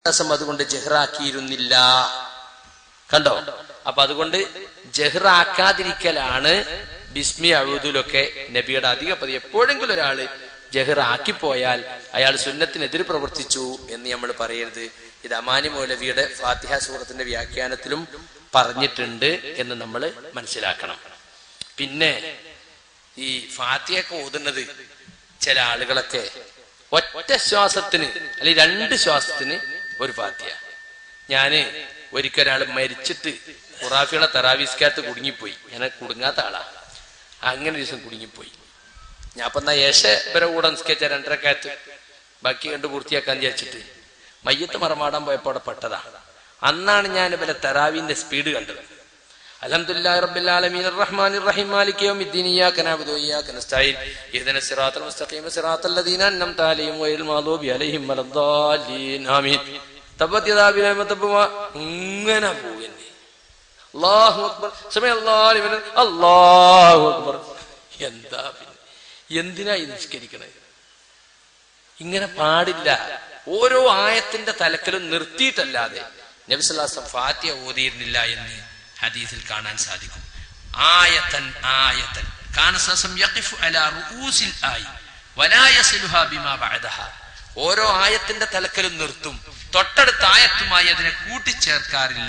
ദിവസം അതുകൊണ്ട് ജഹ്റാക്കിയിരുന്നില്ല കണ്ടോ അപ്പൊ അതുകൊണ്ട് ജഹ്റാക്കാതിരിക്കലാണ് ബിസ്മി അഴുതിലൊക്കെ നബിയുടെ അധിക പതി എപ്പോഴെങ്കിലും ഒരാള് ജഹ്റാക്കിപ്പോയാൽ അയാൾ സുന്നത്തിനെതിരെ പ്രവർത്തിച്ചു എന്ന് നമ്മൾ പറയരുത് ഇത് അമാനി മൗലവിയുടെ ഫാത്തിഹ സൂറത്തിന്റെ വ്യാഖ്യാനത്തിലും പറഞ്ഞിട്ടുണ്ട് എന്ന് നമ്മൾ മനസ്സിലാക്കണം പിന്നെ ഈ ഫാത്തിയൊക്കെ ഓതുന്നത് ചില ആളുകളൊക്കെ ഒറ്റ ശ്വാസത്തിന് അല്ലെങ്കിൽ രണ്ട് ശ്വാസത്തിന് ഒരു ഫാത്തിയ ഞാന് ഒരിക്കൽ മരിച്ചിട്ട് ഖുറാഫിയുടെ തറാവിസ്കാരത്ത് കുടുങ്ങിപ്പോയി ഞാൻ കുടുങ്ങാത്ത ആളാ അങ്ങനെ ഒരു ദിവസം കുടുങ്ങിപ്പോയി ഞാൻ അപ്പൊ എന്നാ യേശ ഇവരെ കൂടെ നിസ്കരിച്ച രണ്ടരക്കാലത്ത് ബാക്കി കണ്ട് പൂർത്തിയാക്കാൻ വിചാരിച്ചിട്ട് മയ്യത്ത് മറമാടാൻ പോയപ്പോ അവിടെ പെട്ടതാ അന്നാണ് ഞാൻ ഇവരെ തറാവിന്റെ സ്പീഡ് കണ്ടത് അൽഹംദുലില്ലാഹി റബ്ബിൽ ആലമീൻ അർറഹ്മാനിർ റഹീം മാലികി യൗമിദ്ദീൻ ഇയ്യാക നഅബുദു വഇയ്യാക നസ്തഈൻ ഇഹ്ദിന സിറാത്തൽ മുസ്തഖീം സിറാത്തൽ ലദീന അൻഅംത അലൈഹിം ഗൈറിൽ മഗ്ദൂബി അലൈഹിം വലദ്ദാലീൻ ആമീൻ തബ്ബത് യദാ അബി ലഹബ് തബ്ബ ഇങ്ങനെ പോകുന്നേ അല്ലാഹു അക്ബർ സമയ അല്ലാഹു ലിമൻ അല്ലാഹു അക്ബർ എന്താ പിന്നെ എന്തിനാ ഈ നിസ്കരിക്കണത് ഇങ്ങനെ പാടില്ല ഓരോ ആയത്തിന്റെ തലക്കലും നിർത്തിയിട്ടല്ലാതെ നബിസ്വല്ലാസം ഫാത്തിയ ഓതിയിരുന്നില്ല എന്ന് ഹദീസിൽ കാണാൻ സാധിക്കും ആയത്തൻ ആയത്തൻ കാനസം യഖിഫു അലാ റുഊസിൽ ആയി വലാ യസിലുഹാ ബിമാ ബഅദഹ ഓരോ ആയത്തിന്റെ തലക്കലും നിർത്തും തൊട്ടടുത്ത ആയത്തുമായി അതിനെ കൂട്ടിച്ചേർക്കാറില്ല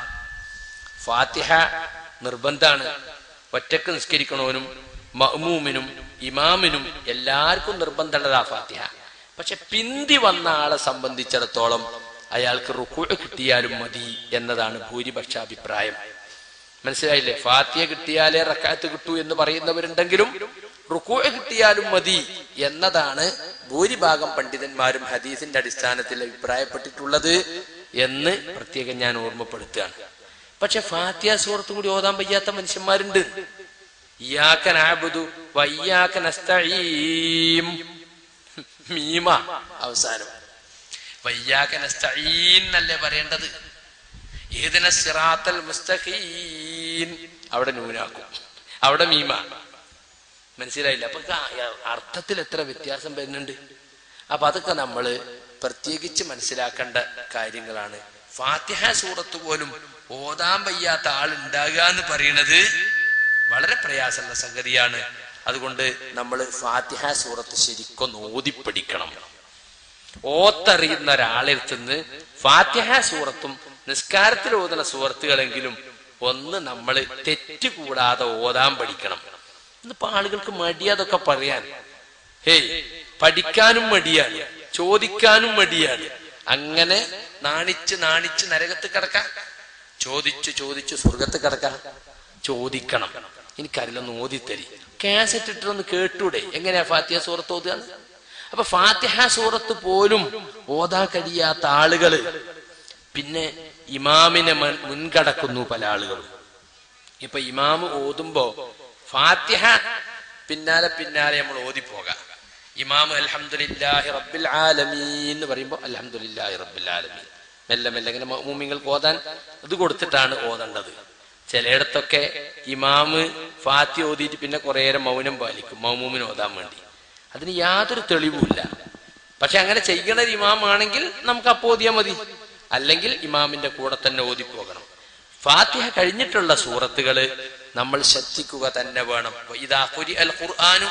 ഫാത്തിഹ നിർബന്ധാണ് ഒറ്റക്ക് നിസ്കരിക്കണവനും മഅ്മൂമിനും ഇമാമിനും എല്ലാവർക്കും നിർബന്ധമുള്ളതാ ഫാത്തിഹ പക്ഷെ പിന്തി വന്ന ആളെ സംബന്ധിച്ചിടത്തോളം അയാൾക്ക് റുക്കു കിട്ടിയാലും മതി എന്നതാണ് ഭൂരിപക്ഷ അഭിപ്രായം മനസ്സിലായില്ലേ ഫാത്തിയ കിട്ടിയാലേ റക്കാത്ത് കിട്ടൂ എന്ന് പറയുന്നവരുണ്ടെങ്കിലും റുക്കു കിട്ടിയാലും മതി എന്നതാണ് ഭൂരിഭാഗം പണ്ഡിതന്മാരും ഹദീസിന്റെ അടിസ്ഥാനത്തിൽ അഭിപ്രായപ്പെട്ടിട്ടുള്ളത് എന്ന് പ്രത്യേകം ഞാൻ ഓർമ്മപ്പെടുത്തുകയാണ് പക്ഷെ ഫാത്തിയ സൂറത്തും കൂടി ഓതാൻ വയ്യാത്ത മനുഷ്യന്മാരുണ്ട് ഇയാക്കൻ ആബുദു വയ്യാക്കൻ അസ്തഈം മീമ അവസാനം വയ്യാക്കൻ അസ്തഈൻ എന്നല്ലേ പറയേണ്ടത് ഏതിന സിറാത്തൽ മുസ്തഖീൻ അവിടെ നൂനാക്കും അവിടെ മീമ മനസ്സിലായില്ല അപ്പൊ അർത്ഥത്തിൽ എത്ര വ്യത്യാസം വരുന്നുണ്ട് അപ്പൊ അതൊക്കെ നമ്മൾ പ്രത്യേകിച്ച് മനസ്സിലാക്കേണ്ട കാര്യങ്ങളാണ് ഫാത്തിഹ സൂറത്ത് പോലും ഓതാൻ വയ്യാത്ത ആൾ ഉണ്ടാകുക എന്ന് പറയുന്നത് വളരെ പ്രയാസമുള്ള സംഗതിയാണ് അതുകൊണ്ട് നമ്മൾ ഫാത്തിഹ സൂറത്ത് ശരിക്കൊന്ന് ഓതിപ്പടിക്കണം ഓത്തറിയുന്ന ഒരാളെടുത്തുനിന്ന് ഫാത്തിഹ സൂറത്തും നിസ്കാരത്തിൽ ഓതുന്ന സൂറത്തുകളെങ്കിലും ഒന്ന് നമ്മൾ തെറ്റുകൂടാതെ ഓതാൻ പഠിക്കണം ഇന്നിപ്പോ ആളുകൾക്ക് മടിയാതൊക്കെ പറയാൻ ഹേയ് പഠിക്കാനും മടിയാണ് ചോദിക്കാനും മടിയാണ് അങ്ങനെ നാണിച്ച് നാണിച്ച് നരകത്ത് കിടക്കാം ചോദിച്ചു ചോദിച്ചു സ്വർഗത്ത് കിടക്കാം ചോദിക്കണം എനിക്കറിയില്ലൊന്ന് ഓതിത്തരി കാസറ്റ് ഇട്ടൊന്ന് കേട്ടൂടെ എങ്ങനെയാ ഫാത്തിഹ സൂറത്ത് ഓതുക അപ്പൊ ഫാത്തിഹ സൂറത്ത് പോലും ഓതാൻ കഴിയാത്ത ആളുകള് പിന്നെ ഇമാമിനെ മുൻകടക്കുന്നു പല ആളുകളും ഇപ്പൊ ഇമാമ് ഓതുമ്പോ ഫാത്തിഹ പിന്നാലെ പിന്നാലെ നമ്മൾ ഓതിപ്പോകാം ഇമാം അൽഹംദുലില്ലാഹി റബ്ബിൽ ആലമീൻ എന്ന് പറയുമ്പോൾ അൽഹംദുലില്ലാഹി റബ്ബിൽ ആലമീൻ മെല്ലെ മെല്ലെ ഇങ്ങനെ മൂമിങ്ങൾക്ക് ഓതാൻ ഇത് കൊടുത്തിട്ടാണ് ഓതേണ്ടത് ചിലയിടത്തൊക്കെ ഇമാമ് ഫാത്തി ഓതിയിട്ട് പിന്നെ കുറേ നേരം മൗനം പാലിക്കും മൗമൂമിന് ഓതാൻ വേണ്ടി അതിന് യാതൊരു തെളിവുമില്ല പക്ഷെ അങ്ങനെ ചെയ്യണ ഒരു ഇമാമാണെങ്കിൽ നമുക്ക് അപ്പോ ഓതിയാൽ മതി അല്ലെങ്കിൽ ഇമാമിന്റെ കൂടെ തന്നെ ഓതിപ്പോകണം ഫാത്തിഹ കഴിഞ്ഞിട്ടുള്ള സൂറത്തുകള് നമ്മൾ ശ്രദ്ധിക്കുക തന്നെ വേണം ഇതാ അൽ ഖുർആാനു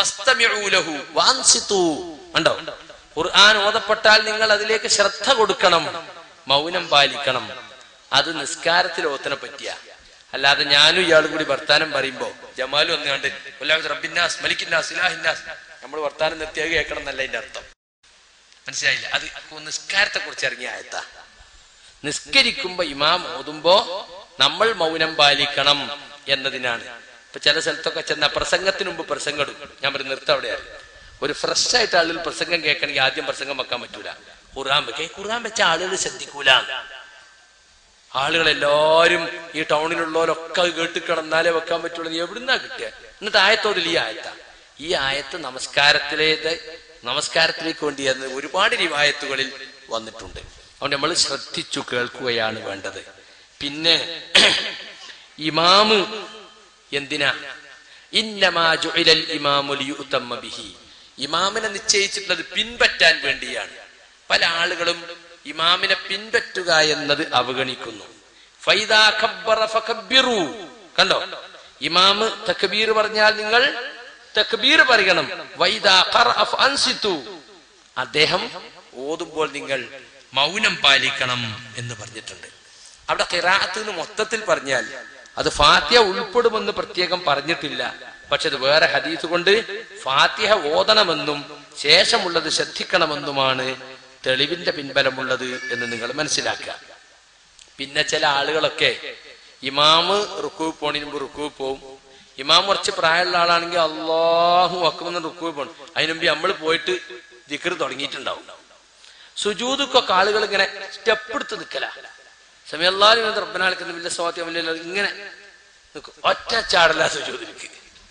ഉണ്ടോ ഖുർആൻ ഓതപ്പെട്ടാൽ നിങ്ങൾ അതിലേക്ക് ശ്രദ്ധ കൊടുക്കണം മൗനം പാലിക്കണം അത് നിസ്കാരത്തിൽ ഓത്തിനെ പറ്റിയ അല്ലാതെ ഞാനും ഇയാളും കൂടി വർത്താനം പറയുമ്പോ ജമാലും ഒന്നുകണ്ട് റബ്ബിന്നാസ് മലിക്കിന്നാസ് ഇലാഹിന്നാസ് നമ്മൾ വർത്താനം നിർത്തിയാൽ കേൾക്കണം എന്നല്ല അതിന്റെ അർത്ഥം മനസ്സിലായില്ല അത് നിസ്കാരത്തെ കുറിച്ച് ഇറങ്ങിയ ആയത്താ നിസ്കരിക്കുമ്പോ ഇമാം ഓതുമ്പോ നമ്മൾ മൗനം പാലിക്കണം എന്നതിനാണ് ഇപ്പൊ ചില സ്ഥലത്തൊക്കെ ചെന്ന പ്രസംഗത്തിന് മുമ്പ് പ്രസംഗം എടുക്കും ഞാൻ പറയും നിർത്ത അവിടെയാണ് ഒരു ഫ്രഷ് ആയിട്ട് ആളുകൾ പ്രസംഗം കേൾക്കണമെങ്കിൽ ആദ്യം പ്രസംഗം വെക്കാൻ പറ്റൂല ഖുറാൻ വെക്കാൻ ഖുറാൻ വെച്ച ആളുകൾ ശ്രദ്ധിക്കൂല ആളുകൾ എല്ലാവരും ഈ ടൗണിലുള്ളവരൊക്കെ കേട്ട് കിടന്നാലേ വെക്കാൻ പറ്റുള്ളൂ നീ എവിടുന്നാ കിട്ടുക എന്നിട്ട് ആയത്തോതിൽ ഈ ആയത്ത ഈ ആയത്ത് നമസ്കാരത്തിലേത് നമസ്കാരത്തിലേക്ക് വേണ്ടിയെന്ന് ഒരുപാട് റിവായത്തുകളിൽ വന്നിട്ടുണ്ട് അതുകൊണ്ട് നമ്മൾ ശ്രദ്ധിച്ചു കേൾക്കുകയാണ് വേണ്ടത് പിന്നെ ഇമാമ് എന്തിനാ ഇന്നമാജുഇലൽ ഇമാമു ലിയുതമ്മ ബിഹി ഇമാമിനെ നിശ്ചയിച്ചിട്ടുള്ളത് പിൻപറ്റാൻ വേണ്ടിയാണ് പല ആളുകളും ഇമാമിനെ പിൻപറ്റുക എന്നത് അവഗണിക്കുന്നു ഫൈദാ ഖബ്ബറ ഫകബ്ബിറു. കണ്ടോ ഇമാമ് തക്ബീർ പറഞ്ഞാൽ നിങ്ങൾ തക്ബീർ പറയണം വൈദാ ഖറഅ ഫഅൻസിതു. അദ്ദേഹം ഓതുമ്പോൾ നിങ്ങൾ മൗനം പാലിക്കണം എന്ന് പറഞ്ഞിട്ടുണ്ട് അവിടെ ഖിറാഅത്ത് എന്ന് മൊത്തത്തിൽ പറഞ്ഞാൽ അത് ഫാത്തിഹ ഉൾപ്പെടുമെന്ന് പ്രത്യേകം പറഞ്ഞിട്ടില്ല പക്ഷെ അത് വേറെ ഹദീസ് കൊണ്ട് ഫാത്തിഹ ഓതണമെന്നും ശേഷമുള്ളത് ശ്രദ്ധിക്കണമെന്നുമാണ് തെളിവിന്റെ പിൻബലമുള്ളത് എന്ന് നിങ്ങൾ മനസ്സിലാക്കുക പിന്നെ ചില ആളുകളൊക്കെ ഇമാമ് റുക്കു പോണതിന് മുമ്പ് റുക്കു പോവും ഇമാം കുറച്ച് പ്രായമുള്ള ആളാണെങ്കിൽ അള്ളാഹു അക്കുമെന്ന് റുക്കു പോകണം അതിനു മുമ്പ് നമ്മൾ പോയിട്ട് ദിക്കർ തുടങ്ങിയിട്ടുണ്ടാവും സുജൂദുക്കൊക്കെ ആളുകൾ ഇങ്ങനെ സ്റ്റെപ്പ് എടുത്ത് നിൽക്കല സമയല്ലാരും റബ്ബനാളിക്കുന്ന വലിയ സ്വാത്യം വലിയ ഇങ്ങനെ നിൽക്കും. ഒറ്റ ചാടല സുജൂദിലേക്ക്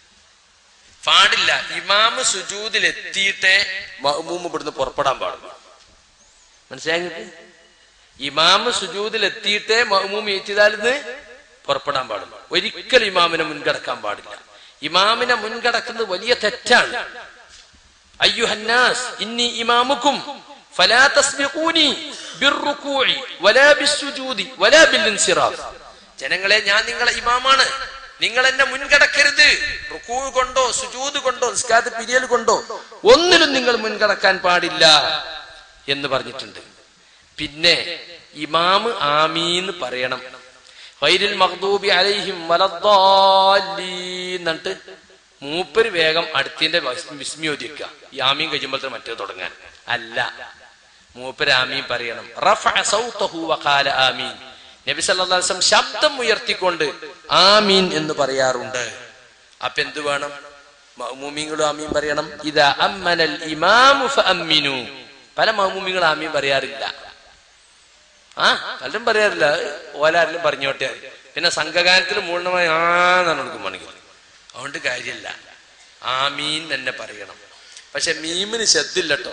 പാടില്ല ഇമാമ് സുജൂദിൽ എത്തിയിട്ടേ മഹ്മൂം ഇവിടുന്ന് പുറപ്പെടാൻ പാടുള്ളൂ മനസ്സിലായി ഇമാമ് സുജൂദിൽ എത്തിയിട്ടേ മഹ്മൂം ഏറ്റിതാലിന്ന് പുറപ്പെടാൻ പാടുള്ളൂ ഒരിക്കലും ഇമാമിനെ മുൻകടക്കാൻ പാടില്ല ഇമാമിനെ മുൻകടക്കുന്നത് വലിയ തെറ്റാണ് അയ്യുഹന്നാസ് ഇന്നി ഇമാമുക്കും ഫലാ തസ്ബിഖൂനി ബിർറുകൂഇ വലാ ബിസ്സുജൂദി വലാ ബിൽഇൻസിറാഫ് ജനങ്ങളെ ഞാൻ നിങ്ങളെ ഇമാമാണ് നിങ്ങൾ എന്നെ മുൻകടക്കരുത് റുക്കൂ കൊണ്ടോ സുജൂദ് കൊണ്ടോ നിസ്കാരത്ത് പിരിയൽ കൊണ്ടോ ഒന്നിലും നിങ്ങൾ മുൻകടക്കാൻ പാടില്ല എന്ന് പറഞ്ഞിട്ടുണ്ട് പിന്നെ ഇമാമ് ആമീന്ന് പറയണം വൈരിൽ മഖ്ദൂബി അലൈഹിം വലദ്ദാലീൻ എന്നിട്ട് മൂപ്പര് വേഗം അടുത്തിന്റെ വിസ്മയോദിക്കുക ഈ ആമീൻ കഴിയുമ്പോൾ മറ്റേ തുടങ്ങാൻ അല്ല മൂപ്പര് ആമീൻ പറയണം റഫഅ സൗതഹു വഖാല ആമീൻ നബി സല്ലല്ലാഹു അലൈഹി വസല്ലം ശബ്ദം ഉയർത്തിക്കൊണ്ട് ആമീൻ എന്ന് പറയാറുണ്ട് അപ്പൊ എന്ത് വേണം മൗമൂമിങ്ങളും ആമീൻ പറയണം ഇതാ അമ്മനൽ ഇമാമു ഫഅമ്മിനു പല മൗമൂമികളും ആമീൻ പറയാറില്ല ആ പലരും പറയാറില്ല ഓലാരെങ്കിലും പറഞ്ഞോട്ടെ പിന്നെ സംഘഗാനത്തിൽ പൂർണ്ണമായി ആ എന്നാണ് കൊടുക്കുമ്പോണെങ്കിൽ അതുകൊണ്ട് കാര്യമില്ല ആമീൻ തന്നെ പറയണം പക്ഷെ മീമിന് ശ്രദ്ധില്ല കേട്ടോ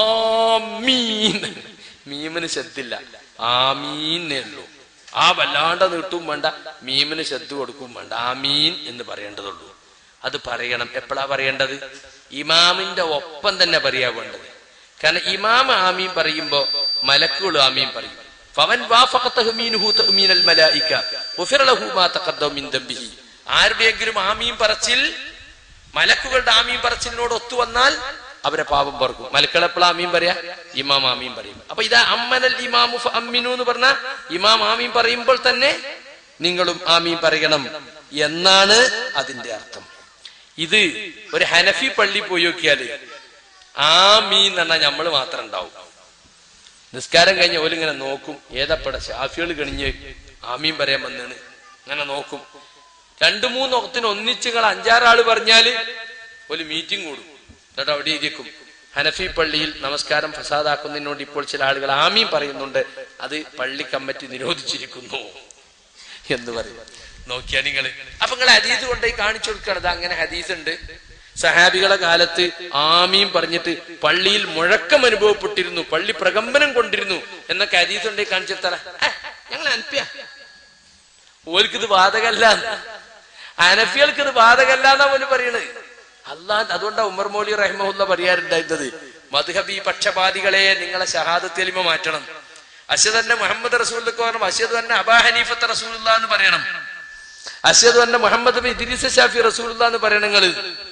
ആമീൻ മീമിന് ശ്രദ്ധില്ല ആമീന്നേ ഉള്ളൂ ആ വല്ലാണ്ട് നീട്ടും വേണ്ട മീമിന് ശ്രദ്ധ കൊടുക്കും വേണ്ട ആമീൻ എന്ന് പറയേണ്ടതുള്ളൂ അത് പറയണം എപ്പോഴാ പറയേണ്ടത് ഇമാമിന്റെ ഒപ്പം തന്നെ പറയാ വേണ്ടത് കാരണം ഇമാം ആമീൻ പറയുമ്പോ മലക്കുകൾ ആമീൻ പറയും ഫവൻ വാഫഖതഹു മീനുഹു തഅ്മീനൽ മലായിക ഗുഫിറ ലഹു മാ തഖദ്ദമ മിൻ ദംബിഹി ആരുടെയെങ്കിലും ആമീൻ പറച്ചിൽ മലക്കുകളുടെ ആമീൻ പറച്ചിലിനോട് ഒത്തു വന്നാൽ അവരെ പാപം പറക്കും മലക്കൾ എപ്പോഴാ ആമീൻ പറയാ ഇമാം ആമീൻ പറയും അപ്പൊ ഇതാ അമ്മനൽ ഇമാമു അമ്മിനു എന്ന് പറഞ്ഞ ഇമാം ആമീൻ പറയുമ്പോൾ തന്നെ നിങ്ങളും ആമീൻ പറയണം എന്നാണ് അതിന്റെ അർത്ഥം ഇത് ഒരു ഹനഫി പള്ളി പോയി നോക്കിയാല് ആമീൻ എന്ന് പറഞ്ഞാൽ നമ്മള് മാത്രം ഉണ്ടാവും നിസ്കാരം കഴിഞ്ഞ ഓലിങ്ങനെ നോക്കും ഏതപ്പട ഷാഫികൾ കണിഞ്ഞ് ആമീൻ പറയാൻ വന്നാണ് അങ്ങനെ നോക്കും രണ്ടു മൂന്ന് ഒക്കത്തിന് ഒന്നിച്ചുകൾ അഞ്ചാറാള് പറഞ്ഞാല് ഒരു മീറ്റിംഗ് കൂടും എന്നിട്ട് അവിടെ ഇരിക്കും ഹനഫി പള്ളിയിൽ നമസ്കാരം ഫസാദാക്കുന്നതിനോട് ഇപ്പോൾ ചില ആളുകൾ ആമീൻ പറയുന്നുണ്ട് അത് പള്ളി കമ്മിറ്റി നിരോധിച്ചിരിക്കുന്നു എന്ന് പറയും നോക്കിയാ നിങ്ങള് അപ്പൊ നിങ്ങൾ ഹദീസ് കൊണ്ടുപോയി കാണിച്ചു കൊടുക്കണത് അങ്ങനെ ഹദീസ് ഉണ്ട് സഹാബികളെ കാലത്ത് ആമീൻ പറഞ്ഞിട്ട് പള്ളിയിൽ മുഴക്കം അനുഭവപ്പെട്ടിരുന്നു പള്ളി പ്രകമ്പനം കൊണ്ടിരുന്നു എന്നൊക്കെ ഹദീസ് കൊണ്ടുപോയി കാണിച്ചു തറ ഞങ്ങൾ അനപ്പിയ ഓൽക്കിത് ബാധകല്ല അനഫികൾക്ക് ഇത് ബാധകല്ല എന്നാ പോലും പറയണത് അല്ലാ അതുകൊണ്ടാ ഉമർ മോലി റഹ്മുല്ല പറയാറുണ്ടായിരുന്നത് മധുഹബി പക്ഷപാതികളെ നിങ്ങളെ ഷഹാദത്ത് എലിമ മാറ്റണം അശ്വത് തന്നെ മുഹമ്മദ് റസൂലിക്ക് പറയണം അശ്വത് തന്നെ അബാ ഹനീഫത്ത് റസൂലുള്ള എന്ന് പറയണം അശ്വത് തന്നെ മുഹമ്മദ് ബിൻ ഇദ്രീസ് ഷാഫി റസൂലുള്ള എന്ന് പറയണങ്ങൾ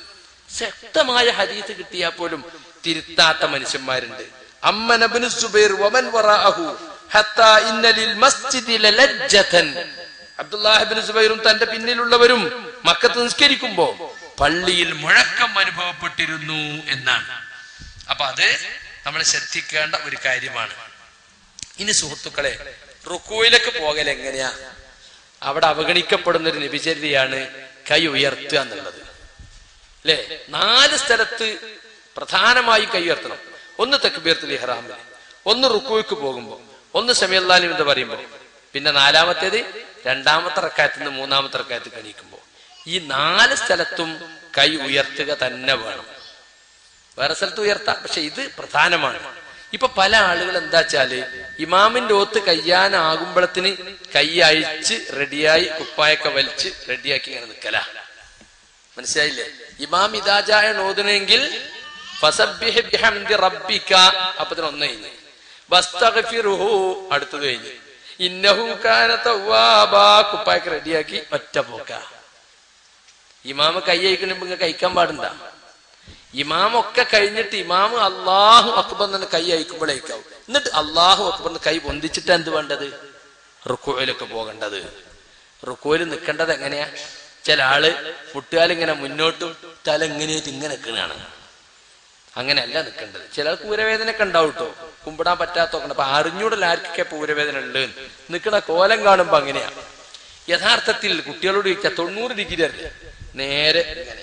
ശക്തമായ ഹദീസ് കിട്ടിയാൽ പോലും തിരുത്താത്ത മനുഷ്യന്മാരുണ്ട് അമ്മനബിന് സുബൈർ വമൻ വറാഅഹു ഹത്താ ഇന്നലിൽ മസ്ജിദി ലലജ്ജതൻ അബ്ദുല്ലാഹിബിൻ സുബൈറും തന്റെ പിന്നിലുള്ളവരും മക്കത്ത് നിസ്കരിക്കുമ്പോ പള്ളിയിൽ മുഴക്കം അനുഭവപ്പെട്ടിരുന്നു എന്നാണ് അപ്പൊ അത് നമ്മൾ ശ്രദ്ധിക്കേണ്ട ഒരു കാര്യമാണ് ഇനി സുഹൃത്തുക്കളെ റുക്കോയിലേക്ക് പോകൽ എങ്ങനെയാ അവിടെ അവഗണിക്കപ്പെടുന്ന ഒരു നിബിചര്യയാണ് കൈ ഉയർത്തുക എന്നുള്ളത് അല്ലെ നാല് സ്ഥലത്ത് പ്രധാനമായി കൈ ഉയർത്തണം ഒന്ന് തെക്കുബീർത്തിൽ ഇഹ്റാമിൽ ഒന്ന് റുക്കോയ്ക്ക് പോകുമ്പോ ഒന്ന് സമയല്ലാലും എന്ന് പറയുമ്പോ പിന്നെ നാലാമത്തേത് രണ്ടാമത്തെ റക്കായത്ത് നിന്ന് മൂന്നാമത്തെ റക്കായത്ത് കണിക്കുമ്പോ ഈ നാല് സ്ഥലത്തും കൈ ഉയർത്തുക തന്നെ വേണം വേറെ സ്ഥലത്ത് ഉയർത്താം പക്ഷെ ഇത് പ്രധാനമാണ് ഇപ്പൊ പല ആളുകൾ എന്താ വെച്ചാല് ഇമാമിന്റെ ഓത്ത് കയ്യാനാകുമ്പോഴത്തിന് കൈ അഴിച്ച് റെഡിയായി കുപ്പായൊക്കെ വലിച്ച് റെഡിയാക്കി ഇങ്ങനെ നിക്കല മനസ്സിലായില്ലേ ഇമാം ഇതാജായ നോദനെങ്കിൽ അപ്പത്തിന് ഒന്ന് കഴിഞ്ഞ് ബസ്തഗ്ഫിറുഹു അടുത്തത് കഴിഞ്ഞ് ഇന്നഹു കാന തവ്വാബാ കുപ്പായ്ക്ക് റെഡിയാക്കി ഒറ്റ പോക്ക ഇമാമ കൈ അയക്കണമ്പോ ഇങ്ങ കഴിക്കാൻ പാടുണ്ട ഇമാമൊക്കെ കഴിഞ്ഞിട്ട് ഇമാമ് അള്ളാഹു അക്ബർ എന്ന് കൈ അയക്കുമ്പോഴേക്കാവും എന്നിട്ട് അള്ളാഹു അക്ബർ എന്ന് കൈ പൊന്തിച്ചിട്ട് എന്ത് വേണ്ടത് റുക്കോയിലൊക്കെ പോകേണ്ടത് റുക്കോയിൽ നിൽക്കേണ്ടത് എങ്ങനെയാ ചില ആള് മുട്ടുകാലിങ്ങനെ മുന്നോട്ടും തല എങ്ങനെയായിട്ട് ഇങ്ങനെ നിൽക്കണാണ് അങ്ങനെയല്ല നിൽക്കേണ്ടത് ചിലർക്ക് പൂരവേദന ഒക്കെ ഉണ്ടാവും കേട്ടോ കുമ്പിടാൻ പറ്റാത്തൊക്കെ അപ്പൊ അറിഞ്ഞൂടല്ല ആർക്കൊക്കെ പൂരവേദന ഉണ്ട് നിൽക്കണ കോലം കാണുമ്പോ അങ്ങനെയാ യഥാർത്ഥത്തിൽ കുട്ടികളോട് ചോദിച്ചാൽ തൊണ്ണൂറ് ഡിഗ്രി അല്ലേ നേരെ ഇങ്ങനെ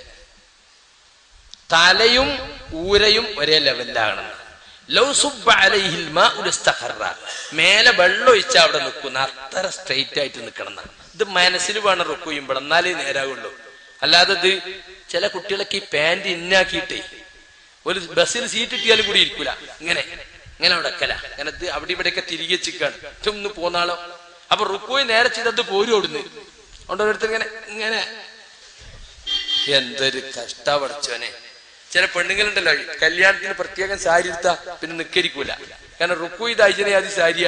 തലയും ഊരയും ഒരേ ലെവലിലാണ് ലൗ സുബ്ബ അലൈഹിൽ മാഉ ലസ്തഖറ. മേലെ വെള്ളം ഒഴിച്ചാൽ അവിടെ നിൽക്കുന്ന അത്ര സ്ട്രെയിറ്റ് ആയിട്ട് നിൽക്കണം എന്നാണ് ഇത് മനസ്സിൽ വേണം റുക്കു ചെയ്യുമ്പോൾ എന്നാലേ നേരാകുള്ളൂ അല്ലാതെ ഇത് ചില കുട്ടികളൊക്കെ ഈ പാന്റ് ഇന്നാക്കിയിട്ടേ ഒരു ബസ്സിൽ സീറ്റ് ഇട്ടിയാലും കൂടി ഇരിക്കൂല ഇങ്ങനെ ഇങ്ങനെ അവിടെ വെക്കല അങ്ങനെ ഇത് അവിടെ ഇവിടെയൊക്കെ തിരികെ ചിക്കാണ് ഇതൊന്ന് പോന്നാളോ അപ്പൊ റുക്കോയി നേരെ ചെയ്തത് പോരും അവിടുന്ന് അതുകൊണ്ട് ഓരോരുത്തർ ഇങ്ങനെ ഇങ്ങനെ എന്തൊരു കഷ്ട പഠിച്ചോനെ ചില പെണ്ണുങ്ങളുണ്ടല്ലോ കല്യാണത്തിന് പ്രത്യേകം സാരി എടുത്താ പിന്നെ നിക്കരിക്കൂല കാരണം റുക്കു ഇത് അയച്ചനെ അത് സാരിയാ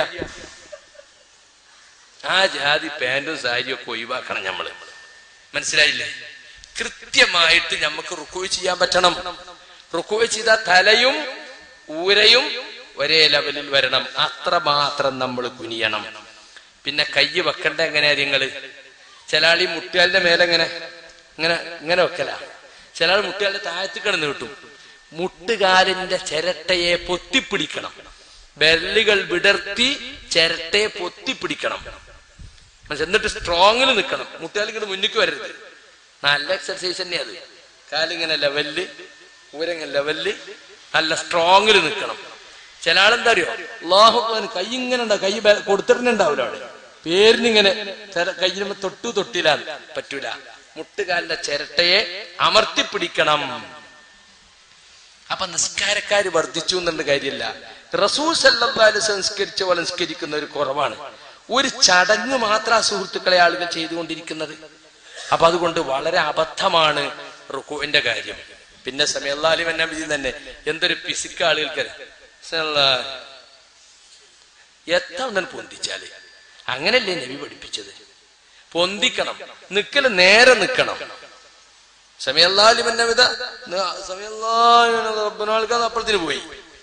ആ ജാതി പാന്റും സാരിയും ഒക്കെ ഒഴിവാക്കണം നമ്മള് മനസ്സിലായില്ലേ കൃത്യമായിട്ട് നമുക്ക് റുക്കു ചെയ്യാൻ പറ്റണം റുക്കു ചെയ്ത തലയും ഊരയും ഒരേ ലെവലിൽ വരണം അത്രമാത്രം നമ്മൾ കുനിയണം പിന്നെ കൈ വെക്കണ്ട എങ്ങനെയാ നിങ്ങള് ചില ആൾ ഈ മുട്ടുകാലിന്റെ മേലെ ഇങ്ങനെ ഇങ്ങനെ ഇങ്ങനെ വെക്കല ചില ആൾ മുട്ടുകാലിന്റെ താഴത്ത് കിടന്ന് കിട്ടും മുട്ടുകാലിന്റെ ചിരട്ടയെ പൊത്തിപ്പിടിക്കണം ബെല്ലുകൾ വിടർത്തി ചിരട്ടയെ പൊത്തിപ്പിടിക്കണം മനസ്സിലായോ? എന്നിട്ട് സ്ട്രോങ്ങിൽ നിൽക്കണം മുട്ടുകാൽ ഇങ്ങോട്ട് മുന്നിക്ക് വരരുത് നല്ല എക്സർസൈസ് തന്നെ അത് കാലിങ്ങനെ ലെവലില് ഊരങ്ങനെ ലെവലില് നല്ല സ്ട്രോങ്ങിൽ നിൽക്കണം ചില ആളെന്താ അറിയോ അള്ളാഹു കൈ ഇങ്ങനെ ഉണ്ടാവും കൈ ബെ- കൊടുത്തിട്ടുണ്ടാവില്ല അവിടെ പേരിനിങ്ങനെ കയ്യിന് തൊട്ടു തൊട്ടിലാണ് പറ്റൂല മുട്ടുകാലിന്റെ ചിരട്ടയെ അമർത്തിപ്പിടിക്കണം അപ്പൊ നിസ്കാരക്കാര് വർദ്ധിച്ചു എന്നുള്ള കാര്യമില്ല റസൂൽ സല്ലല്ലാഹു സംസ്കരിച്ച പോലെ നിസ്കരിക്കുന്ന ഒരു കുറവാണ് ഒരു ചടങ്ങ് മാത്രം ആ സുഹൃത്തുക്കളെ ആളുകൾ ചെയ്തുകൊണ്ടിരിക്കുന്നത് അപ്പൊ അതുകൊണ്ട് വളരെ അബദ്ധമാണ് റുക്കുവിന്റെ കാര്യം പിന്നെ സമയല്ലാലി വന്നബിജി തന്നെ എന്തൊരു പിസിക്ക ആളുകൾക്ക് എത്ര ഒന്നും പൊന്തിച്ചാല് അങ്ങനല്ലേ നബി പഠിപ്പിച്ചത് പൊന്തിക്കണം നിക്കല് നേരെ നിക്കണം സമയല്ലാലിമന്നവിധ സമയല്ലാളിക്കാതെ അപ്പുറത്തിന് പോയി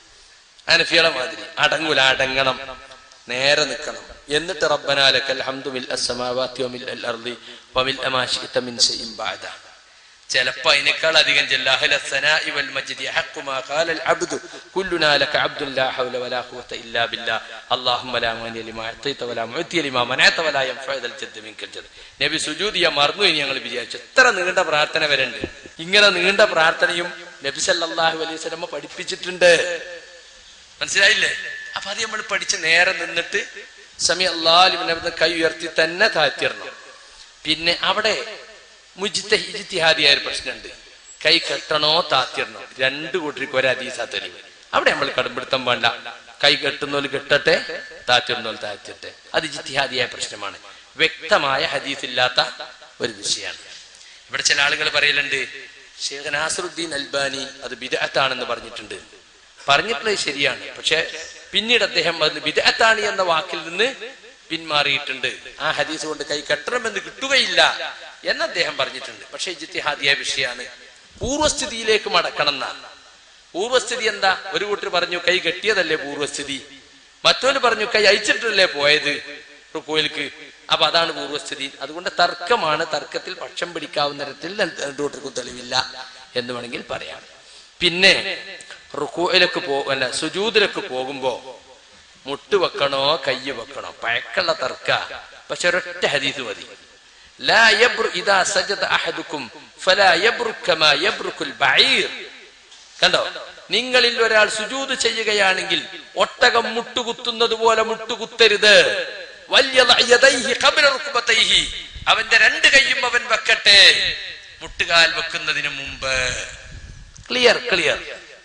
അനഫിയുടെ മാതിരി അടങ്ങൂല അടങ്ങണം നേരെ നിൽക്കണം എന്നിട്ട് റബ്ബനാലക്കൽ ഹംദുമിൽ അസ്സമാവാത്തി വമിൽ അൽ അർളി വമിൽ അമാശിത മിൻ ശൈഇൻ ബഅദ ചിലപ്പോ അതിനേക്കാൾ അധികം ജല്ലാഹുൽ അസ്സനാഇ വൽ മജ്ദി ഹഖ്ഖു മാ ഖാല അൽ അബ്ദു കുല്ലുനാ ലക അബ്ദുൻ ലാ ഹൗല വലാ ഖുവത ഇല്ലാ ബില്ലാ അല്ലാഹുമ്മ ലാ മാനിയ ലിമാ അഅതൈത വലാ മുഅതിയ ലിമാ മനഅത വലാ യൻഫഉ ദൽ ജദ്ദ മിൻകൽ ജദ്ദ നബി സുജൂദ് ചെയ്യാൻ മറന്നു ഇനി ഞങ്ങൾ വിചാരിച്ചു എത്ര നീണ്ട പ്രാർത്ഥന വരണ്ട് ഇങ്ങനെ നീണ്ട പ്രാർത്ഥനയും നബി സല്ലല്ലാഹു അലൈഹി വസല്ലം പഠിപ്പിച്ചിട്ടുണ്ട് മനസ്സിലായില്ലേ അപ്പൊ അത് നമ്മൾ പഠിച്ച് നേരെ നിന്നിട്ട് സമയ അള്ളാഹുവിനെ കൈ ഉയർത്തി തന്നെ താഴ്ത്തിയിടണം പിന്നെ അവിടെ മുജിത്തിഹാദിയായ ഒരു പ്രശ്നമുണ്ട് കൈ കെട്ടണോ താത്തിയിടണോ രണ്ടു കൂട്ടർക്ക് ഒരു അതീസാ തെളിവ് അവിടെ നമ്മൾ കടുംപിടുത്തം വേണ്ട കൈ കെട്ടുന്നോല് കെട്ടട്ടെ താത്തിടുന്നോല് താഴ്ത്തിട്ടെ അത് ജിത്തിഹാദിയായ പ്രശ്നമാണ് വ്യക്തമായ ഹദീസില്ലാത്ത ഒരു വിഷയമാണ് ഇവിടെ ചില ആളുകൾ പറയലുണ്ട് ഷേഖ് നാസറുദ്ദീൻ അൽബാനി അത് ബിദഅത്താണെന്ന് പറഞ്ഞിട്ടുണ്ട് പറഞ്ഞിട്ടുള്ളത് ശരിയാണ് പക്ഷെ പിന്നീട് അദ്ദേഹം അത് ബിദഅത്താണ് എന്ന വാക്കിൽ നിന്ന് പിന്മാറിയിട്ടുണ്ട് ആ ഹദീസ് കൊണ്ട് കൈ കെട്ടണമെന്ന് കിട്ടുകയില്ല എന്ന് അദ്ദേഹം പറഞ്ഞിട്ടുണ്ട് പക്ഷെ ജിത്തിഹാദിയ വിഷയമാണ് പൂർവസ്ഥിതിയിലേക്ക് മടക്കണം എന്നാണ് പൂർവസ്ഥിതി എന്താ ഒരു കൂട്ടർ പറഞ്ഞു കൈ കെട്ടിയതല്ലേ പൂർവസ്ഥിതി മറ്റൊരു പറഞ്ഞു കൈ അയച്ചിട്ടല്ലേ പോയത് റുക്കോയിലേക്ക് അപ്പൊ അതാണ് പൂർവസ്ഥിതി അതുകൊണ്ട് തർക്കമാണ് തർക്കത്തിൽ പക്ഷം പിടിക്കാവുന്ന തരത്തിൽ രണ്ടു കൂട്ടർക്കും തെളിവില്ല എന്ന് വേണമെങ്കിൽ പറയാം പിന്നെ റുക്കോയിലേക്ക് പോ അല്ല സുജൂദിലേക്ക് പോകുമ്പോ മുട്ട് വെക്കണോ കൈ വെക്കണോ പഴക്കുള്ള തർക്ക പക്ഷെ ഒരൊറ്റ ഹദീസ് മതി لا يبر إذا سجد أحدكم فلا يبرك كما يبرك البعير കണ്ടോ നിങ്ങളിൽ ഒരാൾ സുജൂത് ചെയ്യുകയാണെങ്കിൽ ഒട്ടകം മുട്ടുകുത്തുന്നത് പോലെ മുട്ടുകുത്തരുത് വല്യദഅ യദൈഹി ഖബ്ല റുക്ബതൈഹി. അവന്റെ രണ്ട് കൈയും അവൻ വെക്കട്ടെ മുട്ടുകാൽ വെക്കുന്നതിന് മുമ്പ് ക്ലിയർ ക്ലിയർ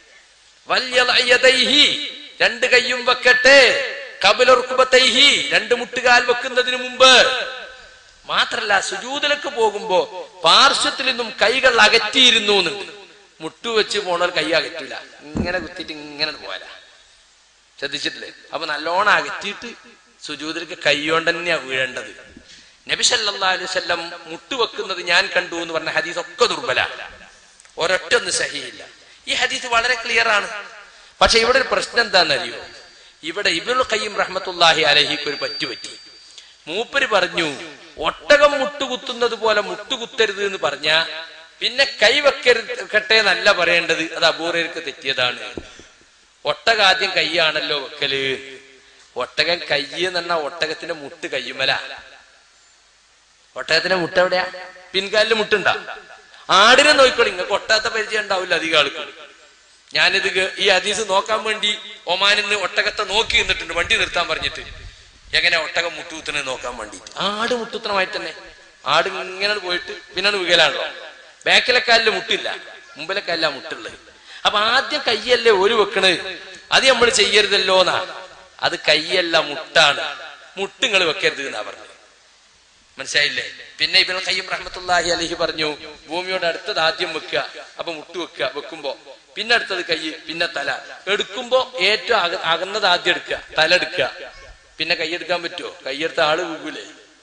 വല്യദഅ യദൈഹി. രണ്ട് കൈയും വെക്കട്ടെ ഖബ്ല റുക്ബതൈഹി. രണ്ട് മുട്ടുകാൽ വെക്കുന്നതിന് മുമ്പ് മാത്രല്ല സുജൂതിലേക്ക് പോകുമ്പോ പാർശ്വത്തിൽ നിന്നും കൈകൾ അകറ്റിയിരുന്നു എന്നുണ്ട് മുട്ടു വെച്ച് പോണവർ കൈ അകറ്റില്ല ഇങ്ങനെ കുത്തിയിട്ട് ഇങ്ങനെ പോരാ ശ്രദ്ധിച്ചിട്ടില്ലേ അപ്പൊ നല്ലോണം അകറ്റിയിട്ട് സുജൂദിലേക്ക് കൈകൊണ്ട് തന്നെയാ വീഴേണ്ടത് നബി സല്ലല്ലാഹു അലൈഹി വസല്ലം മുട്ടുവെക്കുന്നത് ഞാൻ കണ്ടു എന്ന് പറഞ്ഞ ഹദീസ് ഒക്കെ ദുർബല ഒരൊറ്റ ഒന്നും സഹിയില്ല ഈ ഹദീസ് വളരെ ക്ലിയർ ആണ് പക്ഷെ ഇവിടെ ഒരു പ്രശ്നം എന്താണെന്നറിയോ ഇവിടെ ഇബുൽ ഖയ്യിം റഹ്മത്തുല്ലാഹി അലഹിക്ക് ഒരു പറ്റുപറ്റി മൂപ്പര് പറഞ്ഞു ഒട്ടകം മുട്ടുകുത്തുന്നത് പോലെ മുട്ടുകുത്തരുത് എന്ന് പറഞ്ഞ പിന്നെ കൈ വെക്കരുത് എന്നല്ല പറയേണ്ടത് അത് അപൂർവർക്ക് തെറ്റിയതാണ് ഒട്ടകം ആദ്യം കൈയാണല്ലോ വെക്കല് ഒട്ടകം കൈ എന്ന് പറഞ്ഞാൽ ഒട്ടകത്തിന്റെ മുട്ട് കയ്യുമല ഒട്ടകത്തിന്റെ മുട്ട എവിടെയാ പിൻകാലില് മുട്ടുണ്ടാ ആടിനെ നോക്കിക്കോളി നിങ്ങൾക്ക് ഒട്ടാത്ത പരിചയം ഉണ്ടാവില്ല അധികം ആൾക്ക് ഞാനിത് ഗ- ഈ ഹദീസ് നോക്കാൻ വേണ്ടി ഒമാനിൽ നിന്ന് ഒട്ടകത്തെ നോക്കി നിന്നിട്ടുണ്ട് വണ്ടി നിർത്താൻ പറഞ്ഞിട്ട് എങ്ങനെ ഒട്ടകം മുട്ടുകുത്തണേ നോക്കാൻ വേണ്ടിയിട്ട് ആട് മുട്ടുത്തണമായി തന്നെ ആട് ഇങ്ങനെ പോയിട്ട് പിന്നെ വികലാണല്ലോ ബാക്കിലെ കാലില് മുട്ടില്ല മുമ്പിലെ കാലിലാ മുട്ടുള്ളത് അപ്പൊ ആദ്യം കയ്യല്ലേ ഒരു വെക്കണത് അത് നമ്മൾ ചെയ്യരുതല്ലോ എന്നാ അത് കയ്യല്ല മുട്ടാണ് മുട്ട് നിങ്ങൾ വെക്കരുത് എന്നാ പറഞ്ഞത് മനസ്സിലായില്ലേ പിന്നെ ഇബിൻ ഖയ്യിം റഹ്മത്തുള്ളാഹി അലഹി പറഞ്ഞു ഭൂമിയോട് അടുത്തത് ആദ്യം വെക്കുക അപ്പൊ മുട്ട് വെക്കുക വെക്കുമ്പോ പിന്നെ അടുത്തത് കൈ പിന്നെ തല എടുക്കുമ്പോ ഏറ്റവും അക- അകന്നത് ആദ്യം എടുക്കുക തല എടുക്കുക പിന്നെ കൈയെടുക്കാൻ പറ്റുമോ കൈയെടുത്ത ആള് വീകൂലേ